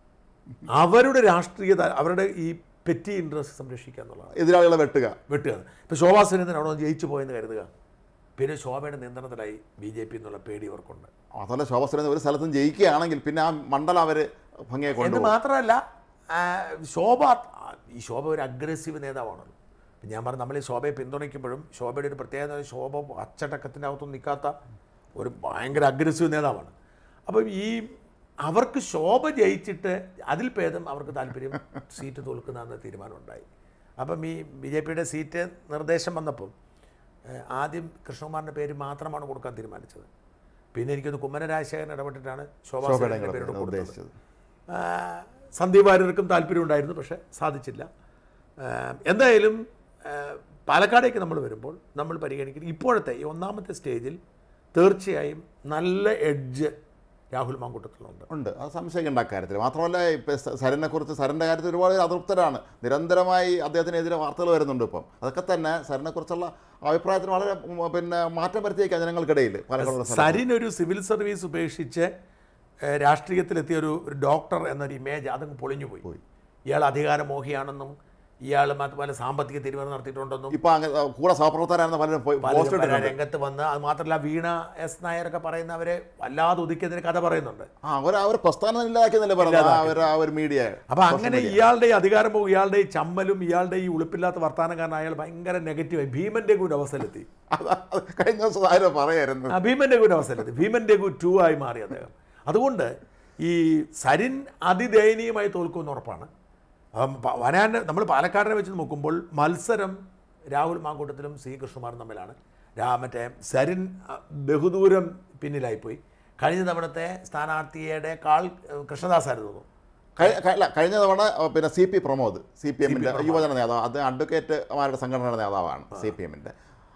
അവരുടെ രാഷ്ട്രീയ താ- അവരുടെ ഈ പെറ്റി ഇൻട്രസ്റ്റ് സംരക്ഷിക്കുക എന്നുള്ളതാണ് എതിരാളികളെ വെട്ടുക വെട്ടുകയാണ് ഇപ്പോൾ ശോഭാ സുരേന്ദ്രൻ അവിടെ നിന്ന് ജയിച്ചു പോയെന്ന് കരുതുക പിന്നെ ശോഭയുടെ നിയന്ത്രണത്തിലായി ബി ജെ പി എന്നുള്ള പേടി ഇവർക്കുണ്ട് അതുപോലെ ശോഭ സുരേന്ദ്രൻ ഒരു സ്ഥലത്തും ജയിക്കുകയാണെങ്കിൽ പിന്നെ ആ മണ്ഡലം അവർ ഭംഗിയെ എന്ന് കൊണ്ടുപോകും മാത്രമല്ല ആ, ശോഭ ഈ ശോഭ ഒരു അഗ്രസീവ് നേതാവാണല്ലോ ഇപ്പം ഞാൻ പറഞ്ഞു നമ്മൾ ഈ ശോഭയെ പിന്തുണയ്ക്കുമ്പോഴും ശോഭയുടെ ഒരു പ്രത്യേകത എന്ന് പറഞ്ഞാൽ ശോഭ അച്ചടക്കത്തിൻ്റെ അകത്തൊന്നും നിൽക്കാത്ത ഒരു ഭയങ്കര അഗ്രസീവ് നേതാവാണ് അപ്പം ഈ അവർക്ക് ശോഭ ജയിച്ചിട്ട് അതിൽ ഭേദം അവർക്ക് താല്പര്യം സീറ്റ് തോൽക്കുന്നതെന്ന് തീരുമാനമുണ്ടായി അപ്പം ഈ ബി ജെ പിയുടെ സീറ്റ് നിർദ്ദേശം വന്നപ്പം ഏഹ്, ആദ്യം കൃഷ്ണകുമാറിൻ്റെ പേര് മാത്രമാണ് കൊടുക്കാൻ തീരുമാനിച്ചത് പിന്നെ എനിക്കൊന്ന് കുമ്മന രാജശേഖരൻ ഇടപെട്ടിട്ടാണ് ശോഭാ ശോഭയുടെ സുരേന്ദ്രൻ്റെ പേരോട് കൊടുത്തത് ഉദ്ദേശിച്ചത് ആ, സന്ദീപ് വാര്യർക്കും താല്പര്യമുണ്ടായിരുന്നു പക്ഷേ സാധിച്ചില്ല ആ, എന്തായാലും ആ, പാലക്കാടേക്ക് നമ്മൾ വരുമ്പോൾ നമ്മൾ പരിഗണിക്കുന്നത് ഇപ്പോഴത്തെ ഈ ഒന്നാമത്തെ സ്റ്റേജിൽ തീർച്ചയായും നല്ല എഡ്ജ് രാഹുൽ മാങ്കൂട്ടത്തിലുണ്ട് ഉണ്ട് അത് സംശയിക്കേണ്ട കാര്യത്തിൽ മാത്രമല്ല ഇപ്പം സരനെ കുറിച്ച് സരൻ്റെ കാര്യത്തിൽ ഒരുപാട് പേര് അതൃപ്തരാണ് നിരന്തരമായി അദ്ദേഹത്തിനെതിരെ വാർത്തകൾ വരുന്നുണ്ട് ഇപ്പം അതൊക്കെ തന്നെ സരനെ കുറിച്ചുള്ള അഭിപ്രായത്തിന് വളരെ ഉം, പിന്നെ മാറ്റം വരുത്തിയേക്കാം ജനങ്ങൾക്കിടയിൽ പാലക്കാടുള്ള സ്ഥലത്ത്. സരിൻ ഒരു സിവിൽ സർവീസ് ഉപേക്ഷിച്ച് ഏ, രാഷ്ട്രീയത്തിലെത്തിയ ഒരു ഒരു ഡോക്ടർ എന്നൊരു ഇമേജ് അതങ്ങ് പൊളിഞ്ഞു പോയി പോയി. ഇയാൾ അധികാരമോഹിയാണെന്നും ഇയാൾ അതുപോലെ സാമ്പത്തിക തീരുമാനം നടത്തിയിട്ടുണ്ടെന്നും ഇപ്പം അങ്ങ് കൂടെ സഹപ്രവർത്തകരായിരുന്ന പലരും പോയി പോസ്റ്റ് പലരും പല ഇട്ടിട്ടുണ്ട് രംഗത്ത് വന്ന് അത് മാത്രമല്ല വീണ എസ് നായരൊക്കെ പറയുന്നവരെ വല്ലാതെ ഒതുക്കിയതിന് കഥ പറയുന്നുണ്ട് ആ അവർ അവർ പ്രസ്ഥാനം ഇല്ലാതാക്കിയെന്നല്ലേ പറഞ്ഞത് ആ ഒരു ആ ഒരു മീഡിയ അപ്പൊ അങ്ങനെ ഇയാളുടെ ഈ അധികാരം പോകും ഇയാളുടെ ഈ ചമ്മലും ഇയാളുടെ ഈ ഉളുപ്പില്ലാത്ത വർത്താനം കാരണം അയാൾ ഭയങ്കര നെഗറ്റീവായി ഭീമന്റെ കൂടെ അവസ്ഥയിലെത്തി അത് അത് കഴിഞ്ഞ ദിവസം ആരോ പറയായിരുന്നു ആ ഭീമന്റെ കൂടെ അവസ്ഥയിലെത്തി ഭീമന്റെ കു ടു ആയി മാറി അദ്ദേഹം അതുകൊണ്ട് ഈ സരിൻ അതിദയനീയമായി തോൽക്കുമെന്ന് ഉറപ്പാണ് അപ്പം പ- വനാൻ്റെ നമ്മൾ പാലക്കാടിനെ വെച്ച് നോക്കുമ്പോൾ മത്സരം രാഹുൽ മാങ്കൂട്ടത്തിലും സി കൃഷ്ണകുമാറും തമ്മിലാണ് രാ മറ്റേ സരിൻ അ, ബഹുദൂരം പിന്നിലായിപ്പോയി കഴിഞ്ഞ തവണത്തെ സ്ഥാനാർത്ഥിയുടെ കാൾ കൃഷ്ണദാസായിരുന്നു തോന്നുന്നു കഴി- കഴി- അല്ല, കഴിഞ്ഞ തവണ അഹ് പിന്നെ C P Pramod C P എമ്മിൻ്റെ യുവജന നേതാവ് അത് അഡ്വക്കേറ്റുമാരുടെ സംഘടനയുടെ നേതാവാണ് സി പി എമ്മിൻ്റെ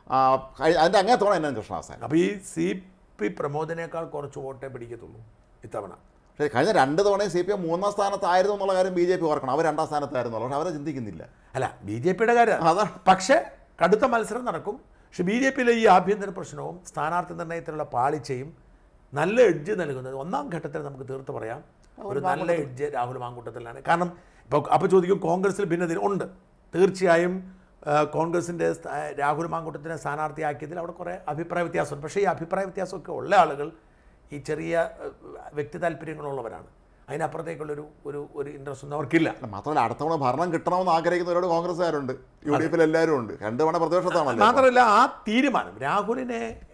അതിൻ്റെ അങ്ങേ തവണ എന്നെ കൃഷ്ണദാസൻ അപ്പോൾ ഈ സി പി പ്രമോദിനേക്കാൾ കുറച്ച് വോട്ടേ പിടിക്കത്തുള്ളൂ ഇത്തവണ പക്ഷേ കഴിഞ്ഞ രണ്ട് തവണയും സി പി എം മൂന്നാം സ്ഥാനത്തായിരുന്നു എന്നുള്ള കാര്യം ബി ജെ പി ഓർക്കണം അവർ രണ്ടാം സ്ഥാനത്തായിരുന്നു പക്ഷേ അവരെ ചിന്തിക്കുന്നില്ല അല്ല ബി ജെ പിയുടെ കാര്യം അതാണ്. പക്ഷേ കടുത്ത മത്സരം നടക്കും പക്ഷെ ബി ജെ പിയിലെ ഈ ആഭ്യന്തര പ്രശ്നവും സ്ഥാനാർത്ഥി നിർണ്ണയത്തിലുള്ള പാളിച്ചയും നല്ല എഡ്ജ് നൽകുന്നത് ഒന്നാം ഘട്ടത്തിൽ നമുക്ക് തീർത്ത് പറയാം ഒരു നല്ല എഡ്ജ് രാഹുൽ മാങ്കൂട്ടത്തിലാണ് കാരണം ഇപ്പോൾ അപ്പോൾ ചോദിക്കും കോൺഗ്രസിൽ ഭിന്നത ഉണ്ട് തീർച്ചയായും ആ, കോൺഗ്രസിൻ്റെ സ്ഥാ- രാഹുൽ മാങ്കൂട്ടത്തിനെ സ്ഥാനാർത്ഥിയാക്കിയതിൽ അവിടെ കുറേ അഭിപ്രായ വ്യത്യാസമുണ്ട് പക്ഷേ ഈ അഭിപ്രായ വ്യത്യാസമൊക്കെ ഉള്ള ആളുകൾ ഈ ചെറിയ ആ, വ്യക്തി താല്പര്യങ്ങളുള്ളവരാണ് അതിനപ്പുറത്തേക്കുള്ളൊരു ഒരു ഒരു ഇൻട്രസ്റ്റ് ഒന്നും അവർക്കില്ല അല്ല, മാത്രമല്ല അടുത്ത തവണ ഭരണം കിട്ടണമെന്ന് ആഗ്രഹിക്കുന്ന ഒരുപാട് കോൺഗ്രസ്സുകാരുണ്ട് യു ഡി എഫിൽ എല്ലാവരും ഉണ്ട് രണ്ട് തവണ പ്രതിപക്ഷത്താണല്ലോ മാത്രമല്ല ആ തീരുമാനം രാഹുലിനെ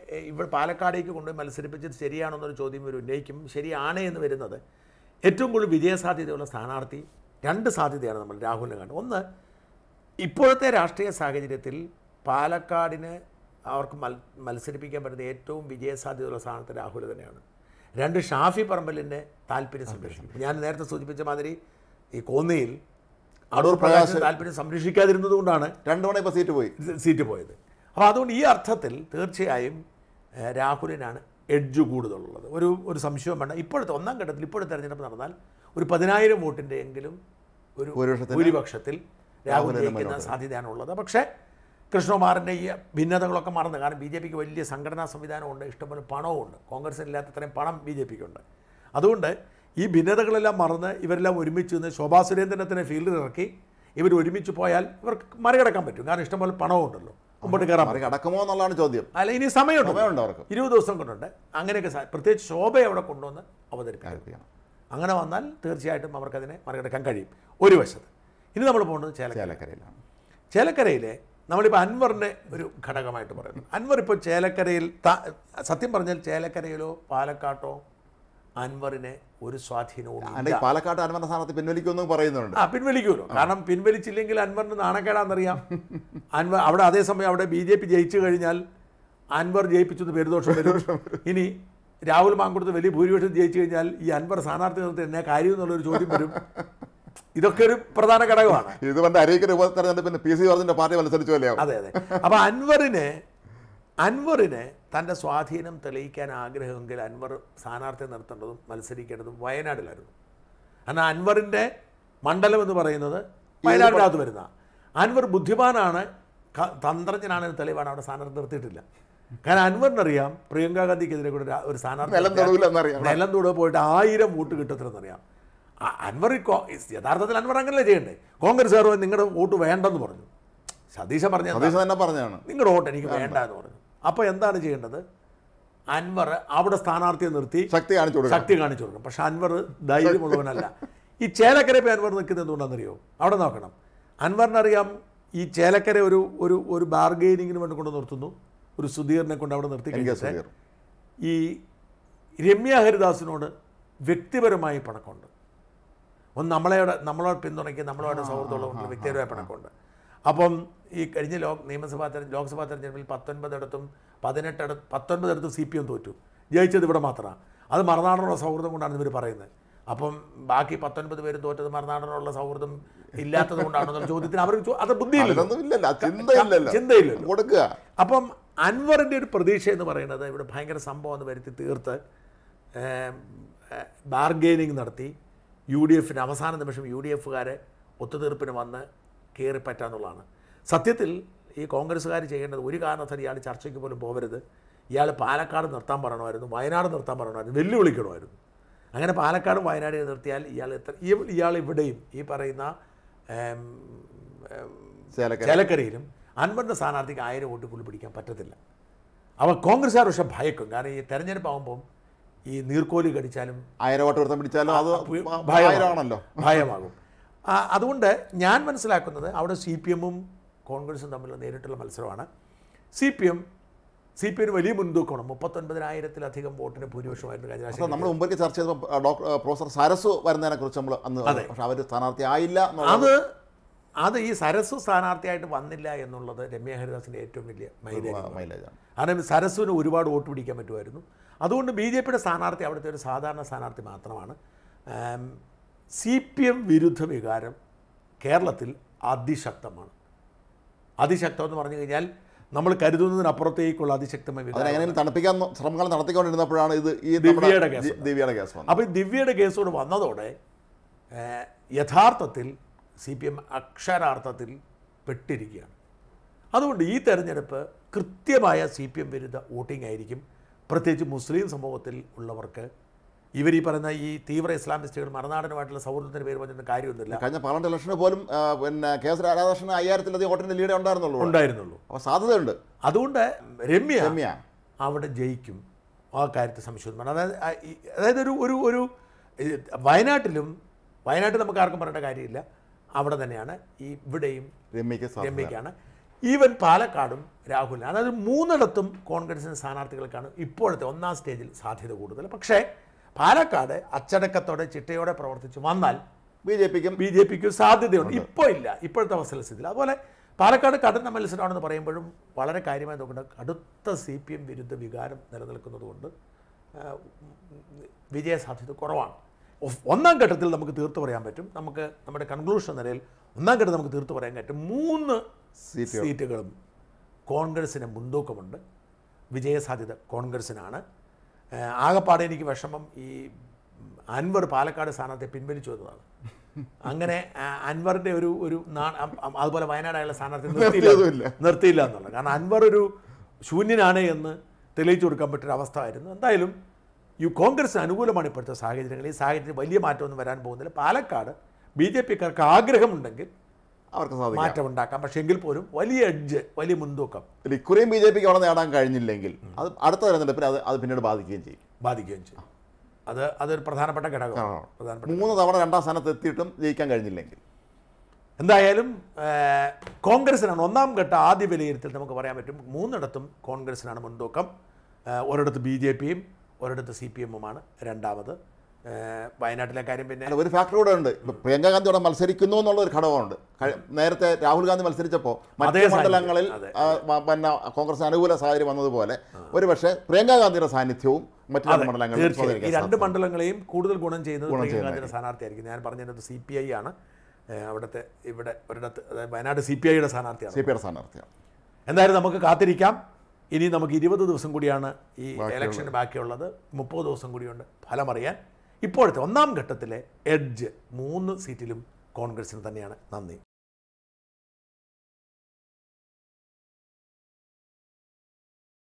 എ, ഇവിടെ പാലക്കാടേക്ക് കൊണ്ടുപോയി മത്സരിപ്പിച്ചത് ശരിയാണെന്നൊരു ചോദ്യം ഇവർ ഉന്നയിക്കും ശരിയാണ് എന്ന് വരുന്നത് ഏറ്റവും കൂടുതൽ വിജയസാധ്യതയുള്ള സ്ഥാനാർത്ഥി രണ്ട് സാധ്യതയാണ് നമ്മൾ രാഹുലിനെ കാണുന്നത് ഒന്ന് ഇപ്പോഴത്തെ രാഷ്ട്രീയ സാഹചര്യത്തിൽ പാലക്കാടിന് അവർക്ക് മൽ മത്സരിപ്പിക്കാൻ പറ്റുന്ന ഏറ്റവും വിജയസാധ്യതയുള്ള സ്ഥാനത്ത് രാഹുൽ തന്നെയാണ് രണ്ട് ഷാഫി പറമ്പലിൻ്റെ താല്പര്യം സംരക്ഷിക്കും ഞാൻ നേരത്തെ സൂചിപ്പിച്ച മാതിരി ഈ കോന്നിയിൽ അടൂർ പ്രകാശ് താല്പര്യം സംരക്ഷിക്കാതിരുന്നത് കൊണ്ടാണ് രണ്ടു തവണ ഇപ്പോൾ സീറ്റ് പോയി സീറ്റ് പോയത് അപ്പോൾ അതുകൊണ്ട് ഈ അർത്ഥത്തിൽ തീർച്ചയായും ഏഹ്, രാഹുലിനാണ് എഡ്ജ് കൂടുതലുള്ളത് ഒരു ഒരു സംശയവും വേണ്ട ഇപ്പോഴത്തെ ഒന്നാം ഘട്ടത്തിൽ ഇപ്പോഴത്തെ തെരഞ്ഞെടുപ്പ് നടന്നാൽ ഒരു പതിനായിരം വോട്ടിൻ്റെ എങ്കിലും ഒരു ഭൂരിപക്ഷത്തിന് ഭൂരിപക്ഷത്തിൽ രാഹുൽ രാഹുലിന് ജയിക്കുന്ന സാധ്യതയാണ് ഉള്ളത് പക്ഷേ കൃഷ്ണകുമാറിൻ്റെ ഈ ഭിന്നതകളൊക്കെ മറന്ന് കാരണം ബി ജെ പിക്ക് വലിയ സംഘടനാ സംവിധാനമുണ്ട് ഇഷ്ടംപോലെ പണവും ഉണ്ട് കോൺഗ്രസിന് ഇല്ലാത്തത്രയും പണം ബി ജെ പിക്ക് ഉണ്ട് അതുകൊണ്ട് ഈ ഭിന്നതകളെല്ലാം മറന്ന് ഇവരെല്ലാം ഒരുമിച്ച് നിന്ന് ശോഭാ സുരേന്ദ്രനെ തന്നെ ഫീൽഡിൽ ഇറക്കി ഇവർ ഒരുമിച്ച് പോയാൽ ഇവർക്ക് മറികടക്കാൻ പറ്റും കാരണം ഇഷ്ടംപോലെ പണവും ഉണ്ടല്ലോ മുമ്പോട്ട് കയറാൻ പറ്റും. മറി കടക്കുമോ എന്നുള്ളതാണ് ചോദ്യം അല്ല ഇനി സമയമുണ്ട് സമയമുണ്ട് അവർക്ക് ഇരുപത് ദിവസം കൊണ്ടുണ്ട് അങ്ങനെയൊക്കെ സാ- പ്രത്യേകിച്ച് ശോഭയെ അവിടെ കൊണ്ടുവന്ന് അവതരിപ്പിക്കും കാര്യമാണ്. അങ്ങനെ വന്നാൽ തീർച്ചയായിട്ടും അവർക്കതിനെ മറികടക്കാൻ കഴിയും ഒരു വശത്ത് ഇനി നമ്മൾ പോകുന്നത് ചേലക്കര ചേലക്കരയിലാണ് ചേലക്കരയിലെ നമ്മളിപ്പോൾ അൻവറിൻ്റെ ഒരു ഘടകമായിട്ട് പറയുന്നു അൻവർ ഇപ്പോൾ ചേലക്കരയിൽ ത- സത്യം പറഞ്ഞാൽ ചേലക്കരയിലോ പാലക്കാട്ടോ അൻവറിനെ ഒരു സ്വാധീനവും ഇല്ല. അല്ലെങ്കിൽ പാലക്കാട് അനുബന്ധ സ്ഥാനത്ത് പിൻവലിക്കുമെന്നും പറയുന്നുണ്ട് ആ പിൻവലിക്കുമല്ലോ കാരണം പിൻവലിച്ചില്ലെങ്കിൽ അൻവറിന് നാണക്കേടാന്നറിയാം അൻവർ അവിടെ അതേസമയം അവിടെ ബി ജെ പി ജയിച്ചു കഴിഞ്ഞാൽ അൻവർ ജയിപ്പിച്ചെന്ന് പേരുദോഷം വരും ഇനി രാഹുൽ മാങ്കുടത്ത് വലിയ ഭൂരിപക്ഷം ജയിച്ചു കഴിഞ്ഞാൽ ഈ അൻവർ സ്ഥാനാർത്ഥി നിർത്തി എന്നെ കാര്യം എന്നുള്ളൊരു ചോദ്യം വരും ഇതൊക്കെ ഒരു പ്രധാന ഘടകമാണ് ഇത് പണ്ട് അരീക്കര ഉപതെരഞ്ഞെടുപ്പിന് പി സി ജോർജിന്റെ പാർട്ടി മത്സരിച്ചു പോലെയാവും അതെ അതെ അപ്പോൾ അൻവറിന് അൻവറിന് തൻ്റെ സ്വാധീനം തെളിയിക്കാൻ ആഗ്രഹമെങ്കിൽ അൻവർ സ്ഥാനാർത്ഥി നിർത്തേണ്ടതും മത്സരിക്കേണ്ടതും വയനാട്ടിലായിരുന്നു കാരണം അൻവറിൻ്റെ മണ്ഡലം എന്ന് പറയുന്നത് വയനാടിനകത്ത് വരുന്ന അൻവർ ബുദ്ധിമാനാണ് ക- തന്ത്രജ്ഞനാണ് എന്ന് തെളിവാണ് അവിടെ സ്ഥാനാർത്ഥി നിർത്തിയിട്ടില്ല കാരണം അൻവറിനറിയാം പ്രിയങ്ക ഗാന്ധിക്കെതിരെ കൂടെ ഒരു- ഒരു സ്ഥാനാർത്ഥി നിലം നിർത്തിയാൽ തൊടുവില്ലെന്നറിയാം നിലം തൊടുക പോയിട്ട് ആയിരം വോട്ട് കിട്ടത്തില്ലെന്നറിയാം ആ- അൻവർ ഈ കോ- യഥാർത്ഥത്തിൽ അൻവർ അങ്ങനെയല്ലേ ചെയ്യണ്ടേ കോൺഗ്രസ്സുകാർ പോയി നിങ്ങളുടെ വോട്ട് വേണ്ടെന്ന് പറഞ്ഞു സതീശ പറഞ്ഞ സതീശ് തന്നെ പറഞ്ഞാണ് നിങ്ങളുടെ വോട്ട് എനിക്ക് വേണ്ട എന്ന് പറഞ്ഞു അപ്പോൾ എന്താണ് ചെയ്യേണ്ടത് അൻവർ അവിടെ സ്ഥാനാർത്ഥിയെ നിർത്തി ശക്തി കാണിച്ചു കൊടുക്കണം ശക്തി കാണിച്ചു കൊടുക്കണം പക്ഷെ അൻവർ ധൈര്യമുള്ളവനല്ല ഈ ചേലക്കര ഇപ്പോൾ അൻവർ നിൽക്കുന്നത് എന്തുകൊണ്ടാണെന്നറിയോ അവിടെ നോക്കണം അൻവറിനറിയാം ഈ ചേലക്കര ഒരു ഒരു ഒരു ബാർഗെയിനിങ്ങിന് വേണ്ടി കൊണ്ട് നിർത്തുന്നു ഒരു സുധീറിനെ കൊണ്ട് അവിടെ നിർത്തി എൻ കെ കഴിഞ്ഞിട്ട് സുധീർ ഈ രമ്യ ഹരിദാസിനോട് വ്യക്തിപരമായി പണക്കമുണ്ട് ഒന്ന് നമ്മളെ നമ്മളോട് പിന്തുണയ്ക്കുക നമ്മളോട് സൗഹൃദമുള്ളതുകൊണ്ട് വ്യക്തിപരമായ പണക്കമുണ്ട് അപ്പം ഈ കഴിഞ്ഞ ലോ നിയമസഭാ തെരഞ്ഞെടുപ്പ് ലോക്സഭാ തെരഞ്ഞെടുപ്പിൽ പത്തൊൻപതിടത്തും പതിനെട്ടിട പത്തൊൻപതിടത്തും സി പി എം തോറ്റു ജയിച്ചത് ഇവിടെ മാത്രമാണ് അത് മറുനാടനുള്ള സൗഹൃദം കൊണ്ടാണ് ഇവർ പറയുന്നത് അപ്പം ബാക്കി പത്തൊൻപത് പേരും തോറ്റത് മറുനാടനുള്ള സൗഹൃദം ഇല്ലാത്തത് കൊണ്ടാണെന്നുള്ള ചോദ്യത്തിന് അവർക്ക് ചോ- അത് ബുദ്ധിയില്ല അതിലൊന്നും ഇല്ലല്ലോ ചിന്തയില്ലല്ലോ ചിന്തയില്ലല്ലോ കൊടുക്കുക അപ്പം അൻവറിൻ്റെ ഒരു പ്രതീക്ഷ എന്ന് പറയുന്നത് ഇവിടെ ഭയങ്കര സംഭവം എന്ന് വരുത്തി തീർത്ത് ബാർഗെയിനിങ് നടത്തി യു ഡി എഫിന് അവസാന നിമിഷം യു ഡി എഫുകാരെ ഒത്തുതീർപ്പിന് വന്ന് കയറിപ്പറ്റാന്നുള്ളതാണ് സത്യത്തിൽ ഈ കോൺഗ്രസ്സുകാർ ചെയ്യേണ്ടത് ഒരു കാരണത്താൽ ഇയാൾ ചർച്ചയ്ക്ക് പോലും പോകരുത് ഇയാൾ പാലക്കാട് നിർത്താൻ പറയണമായിരുന്നു വയനാട് നിർത്താൻ പറയണമായിരുന്നു വെല്ലുവിളിക്കണമായിരുന്നു അങ്ങനെ പാലക്കാടും വയനാടിനെ നിർത്തിയാൽ ഇയാൾ എത്ര ഈ- ഇയാൾ ഇവിടെയും ഈ പറയുന്ന ഏം, ഏം, ചേലക്കര ചേലക്കരയിലും അൻവറിൻ്റെ സ്ഥാനാർത്ഥിക്ക് ആയിരം വോട്ട് പുള്ളി പിടിക്കാൻ പറ്റത്തില്ല അവ കോൺഗ്രസ്സുകാർ പക്ഷെ ഭയക്കും കാരണം ഈ തെരഞ്ഞെടുപ്പ് ആകുമ്പം ഈ നീർക്കോലി കടിച്ചാലും ആയിരം വോട്ട് കൊടുത്താൽ പിടിച്ചാലും അത് ഭയമാകും. ആയിരമാണല്ലോ ഭയമാകും ആ, അതുകൊണ്ട് ഞാൻ മനസ്സിലാക്കുന്നത് അവിടെ സി പി എമ്മും കോൺഗ്രസും തമ്മിലുള്ള നേരിട്ടുള്ള മത്സരമാണ് C P M C P എമ്മിന് വലിയ മുൻതൂക്കമാണ് മുപ്പത്തൊൻപതിനായിരത്തിലധികം വോട്ടിന് ഭൂരിപക്ഷമായിരുന്നു കഴിഞ്ഞ അപ്പോൾ പ്രാവശ്യം നമ്മൾ മുമ്പൊക്കെ ചർച്ച ചെയ്തപ്പോൾ ഡോക്ടർ പ്രൊഫസർ സരസു വരുന്നതിനെ കുറിച്ച് നമ്മൾ അന്ന് പക്ഷെ അവർ സ്ഥാനാർത്ഥി ആയില്ല എന്നുള്ളത് അത് അത് ഈ സരസ് സ്ഥാനാർത്ഥിയായിട്ട് വന്നില്ല എന്നുള്ളത് രമ്യ ഹരിദാസിൻ്റെ ഏറ്റവും വലിയ മൈലേജ് മൈലേജാണ് കാരണം സരസുവിന് ഒരുപാട് വോട്ട് പിടിക്കാൻ പറ്റുമായിരുന്നു അതുകൊണ്ട് ബി ജെ പിയുടെ സ്ഥാനാർത്ഥി അവിടുത്തെ ഒരു സാധാരണ സ്ഥാനാർത്ഥി മാത്രമാണ് സി പി എം വിരുദ്ധ വികാരം കേരളത്തിൽ അതിശക്തമാണ് അതിശക്തം എന്ന് പറഞ്ഞു കഴിഞ്ഞാൽ നമ്മൾ കരുതുന്നതിനപ്പുറത്തേക്കുള്ള അതിശക്തമായ വികാരം അതിനെങ്ങനെയും തണുപ്പിക്കാൻ നോ- ശ്രമങ്ങൾ നടത്തിക്കൊണ്ടിരുന്നപ്പോഴാണ് ഇത് ഈ നമ്മുടെ ദിവ്യയുടെ കേസ് ദി- ദിവ്യയുടെ കേസ് വന്നത് അപ്പോൾ ഈ ദിവ്യയുടെ കേസോട് വന്നതോടെ ഏഹ്, യഥാർത്ഥത്തിൽ സി പി എം അക്ഷരാർത്ഥത്തിൽ പെട്ടിരിക്കുകയാണ് അതുകൊണ്ട് ഈ തെരഞ്ഞെടുപ്പ് കൃത്യമായ സി പി എം വിരുദ്ധ വോട്ടിംഗ് ആയിരിക്കും പ്രത്യേകിച്ച് മുസ്ലിം സമൂഹത്തിൽ ഉള്ളവർക്ക് ഇവർ ഈ പറയുന്ന ഈ തീവ്ര ഇസ്ലാമിസ്റ്റുകൾ മറുനാടനുമായിട്ടുള്ള സൗഹൃദത്തിന് പേര് പറഞ്ഞിട്ട് കാര്യമൊന്നുമില്ല കഴിഞ്ഞ പാർലമെന്റ് ഇലക്ഷന് പോലും ആ, പിന്നെ കെ എസ് രാധാകൃഷ്ണൻ അയ്യായിരത്തിലധികം വോട്ടിന്റെ ലീഡേ ഉണ്ടായിരുന്നുള്ളൂ ഉണ്ടായിരുന്നുള്ളൂ അപ്പോൾ സാധ്യതയുണ്ട് അതുകൊണ്ട് രമ്യ രമ്യ അവിടെ ജയിക്കും ആ കാര്യത്തിൽ സംശയമൊന്നും വേണ്ട അതായത് ആ ഈ- അതായത് ഒരു ഒരു ഒരു ഈ വയനാട്ടിലും വയനാട്ടിൽ നമുക്ക് ആർക്കും പറയേണ്ട കാര്യമില്ല അവിടെ തന്നെയാണ് ഈ ഇവിടെയും രമ്യക്ക് സാധ്യത രമ്യക്കാണ് ഈവൻ പാലക്കാടും രാഹുലിന് അതായത് മൂന്നിടത്തും കോൺഗ്രസിന് സ്ഥാനാർത്ഥികൾക്കാണ് ഇപ്പോഴത്തെ ഒന്നാം സ്റ്റേജിൽ സാധ്യത കൂടുതൽ പക്ഷേ പാലക്കാട് അച്ചടക്കത്തോടെ ചിട്ടയോടെ പ്രവർത്തിച്ച് വന്നാൽ ബി ജെ പിക്കും ബി ജെ പിക്ക് സാധ്യതയുണ്ട് ഇപ്പോൾ ഇല്ല ഇപ്പോഴത്തെ അവസ്ഥ സ്ഥിതിയിൽ അതുപോലെ പാലക്കാട് കടുത്ത മത്സരമാണെന്ന് പറയുമ്പോഴും വളരെ കാര്യമായി നോക്കേണ്ട കടുത്ത സി പി എം വിരുദ്ധ വികാരം നിലനിൽക്കുന്നതുകൊണ്ട് ആ, വിജയ സാധ്യത കുറവാണ് ഒഫ്- ഒന്നാം ഘട്ടത്തിൽ നമുക്ക് തീർത്തു പറയാൻ പറ്റും നമുക്ക് നമ്മുടെ കൺക്ലൂഷൻ നിലയിൽ ഒന്നാം ഘട്ടത്തിൽ നമുക്ക് തീർത്തു പറയാൻ പറ്റും മൂന്ന് സീറ്റ് സീറ്റുകളും കോൺഗ്രസിന് മുൻതൂക്കമുണ്ട് വിജയസാധ്യത കോൺഗ്രസിനാണ് ഏഹ് ആകപ്പാടെ എനിക്ക് വിഷമം ഈ അൻവർ പാലക്കാട് സ്ഥാനത്തെ പിൻവലിച്ചു എന്നതാണ് അങ്ങനെ ആ, അൻവറിൻ്റെ ഒരു ഒരു നാ- അം- അം- അതുപോലെ വയനാടായുള്ള സ്ഥാനാർത്ഥി നിർത്തിയില്ല നിർത്തിയതുമില്ല. നിർത്തിയില്ല എന്നുള്ളത് കാരണം അൻവർ ഒരു ശൂന്യനാണ് എന്ന് തെളിയിച്ചു കൊടുക്കാൻ പറ്റിയൊരു അവസ്ഥ ആയിരുന്നു എന്തായാലും ഈ കോൺഗ്രസിന് അനുകൂലമാണ് ഇപ്പോഴത്തെ സാഹചര്യങ്ങൾ ഈ സാഹചര്യത്തിൽ വലിയ മാറ്റമൊന്നും വരാൻ പോകുന്നില്ല പാലക്കാട് ബി ജെ പിക്കാർക്ക് ആഗ്രഹമുണ്ടെങ്കിൽ അവർക്ക് സാധിക്കും മാറ്റം ഉണ്ടാക്കാം പക്ഷേ എങ്കിൽ പോലും വലിയ എഡ്ജ് വലിയ മുൻതൂക്കം ഇല്ല, ഇക്കുറിയും ബി ജെ പിക്ക് അവിടെ നേടാൻ കഴിഞ്ഞില്ലെങ്കിൽ അത് അടുത്ത തെരഞ്ഞെടുപ്പിൽ അത് അത് പിന്നീട് ബാധിക്കുകയും ചെയ്യും ബാധിക്കുകയും ചെയ്യും അത് അതൊരു പ്രധാനപ്പെട്ട ഘടകമാണ് കാണണം. പ്രധാനപ്പെട്ട മൂന്ന് തവണ രണ്ടാം സ്ഥാനത്ത് എത്തിയിട്ടും ജയിക്കാൻ കഴിഞ്ഞില്ലെങ്കിൽ എന്തായാലും ഏഹ്, കോൺഗ്രസിനാണ് ഒന്നാം ഘട്ട ആദ്യ വിലയിരുത്തൽ നമുക്ക് പറയാൻ പറ്റും മൂന്നിടത്തും കോൺഗ്രസിനാണ് മുൻതൂക്കം ഏഹ്, ഒരിടത്ത് ബി ജെ പിയും ഒരിടത്ത് സി പി എമ്മുമാണ് രണ്ടാമത് ഏഹ്, വയനാട്ടിലെ കാര്യം പിന്നെ അല്ല ഒരു ഫാക്ടർ കൂടെ ഉണ്ട് ഇപ്പൊ പ്രിയങ്ക ഗാന്ധി അവിടെ മത്സരിക്കുന്നു എന്നുള്ള ഒരു ഘടകമുണ്ട് കഴി- നേരത്തെ രാഹുൽ ഗാന്ധി മത്സരിച്ചപ്പോൾ മറ്റു അതേ സാഹചര്യം, മണ്ഡലങ്ങളിൽ അതെ. ആ, മ- പിന്നെ കോൺഗ്രസ് അനുകൂല സാഹചര്യം വന്നതുപോലെ ഒരു പക്ഷേ പ്രിയങ്ക ഗാന്ധിയുടെ സാന്നിധ്യവും മറ്റു രണ്ട് മണ്ഡലങ്ങളിൽ തീർച്ചയായും ഈ സ്വാധീനിക്കാൻ രണ്ട് സാധ്യതയുണ്ട്. മണ്ഡലങ്ങളെയും കൂടുതൽ ഗുണം ചെയ്യുന്നത് ഗുണം പ്രിയങ്ക ഗാന്ധിയുടെ സ്ഥാനാർത്ഥിയായിരിക്കും ഞാൻ പറഞ്ഞത് സി പി ഐ ആണ് ഏഹ്, അവിടുത്തെ ഇവിടെ ഒരിടത്ത് അതായത് വയനാട് സി പി ഐയുടെ സ്ഥാനാർത്ഥിയാണ് സി പി ഐയുടെ സ്ഥാനാർത്ഥിയാണ് എന്തായാലും നമുക്ക് കാത്തിരിക്കാം ഇനി നമുക്ക് ഇരുപത് ദിവസം കൂടിയാണ് ഈ ബാക്കിയുള്ളത്. ഇലക്ഷന് ബാക്കിയുള്ളത് മുപ്പത് ദിവസം കൂടിയുണ്ട് ഫലമറിയാൻ ഇപ്പോഴത്തെ ഒന്നാം ഘട്ടത്തിലെ എഡ്ജ് മൂന്ന് സീറ്റിലും കോൺഗ്രസിന് തന്നെയാണ് നന്ദി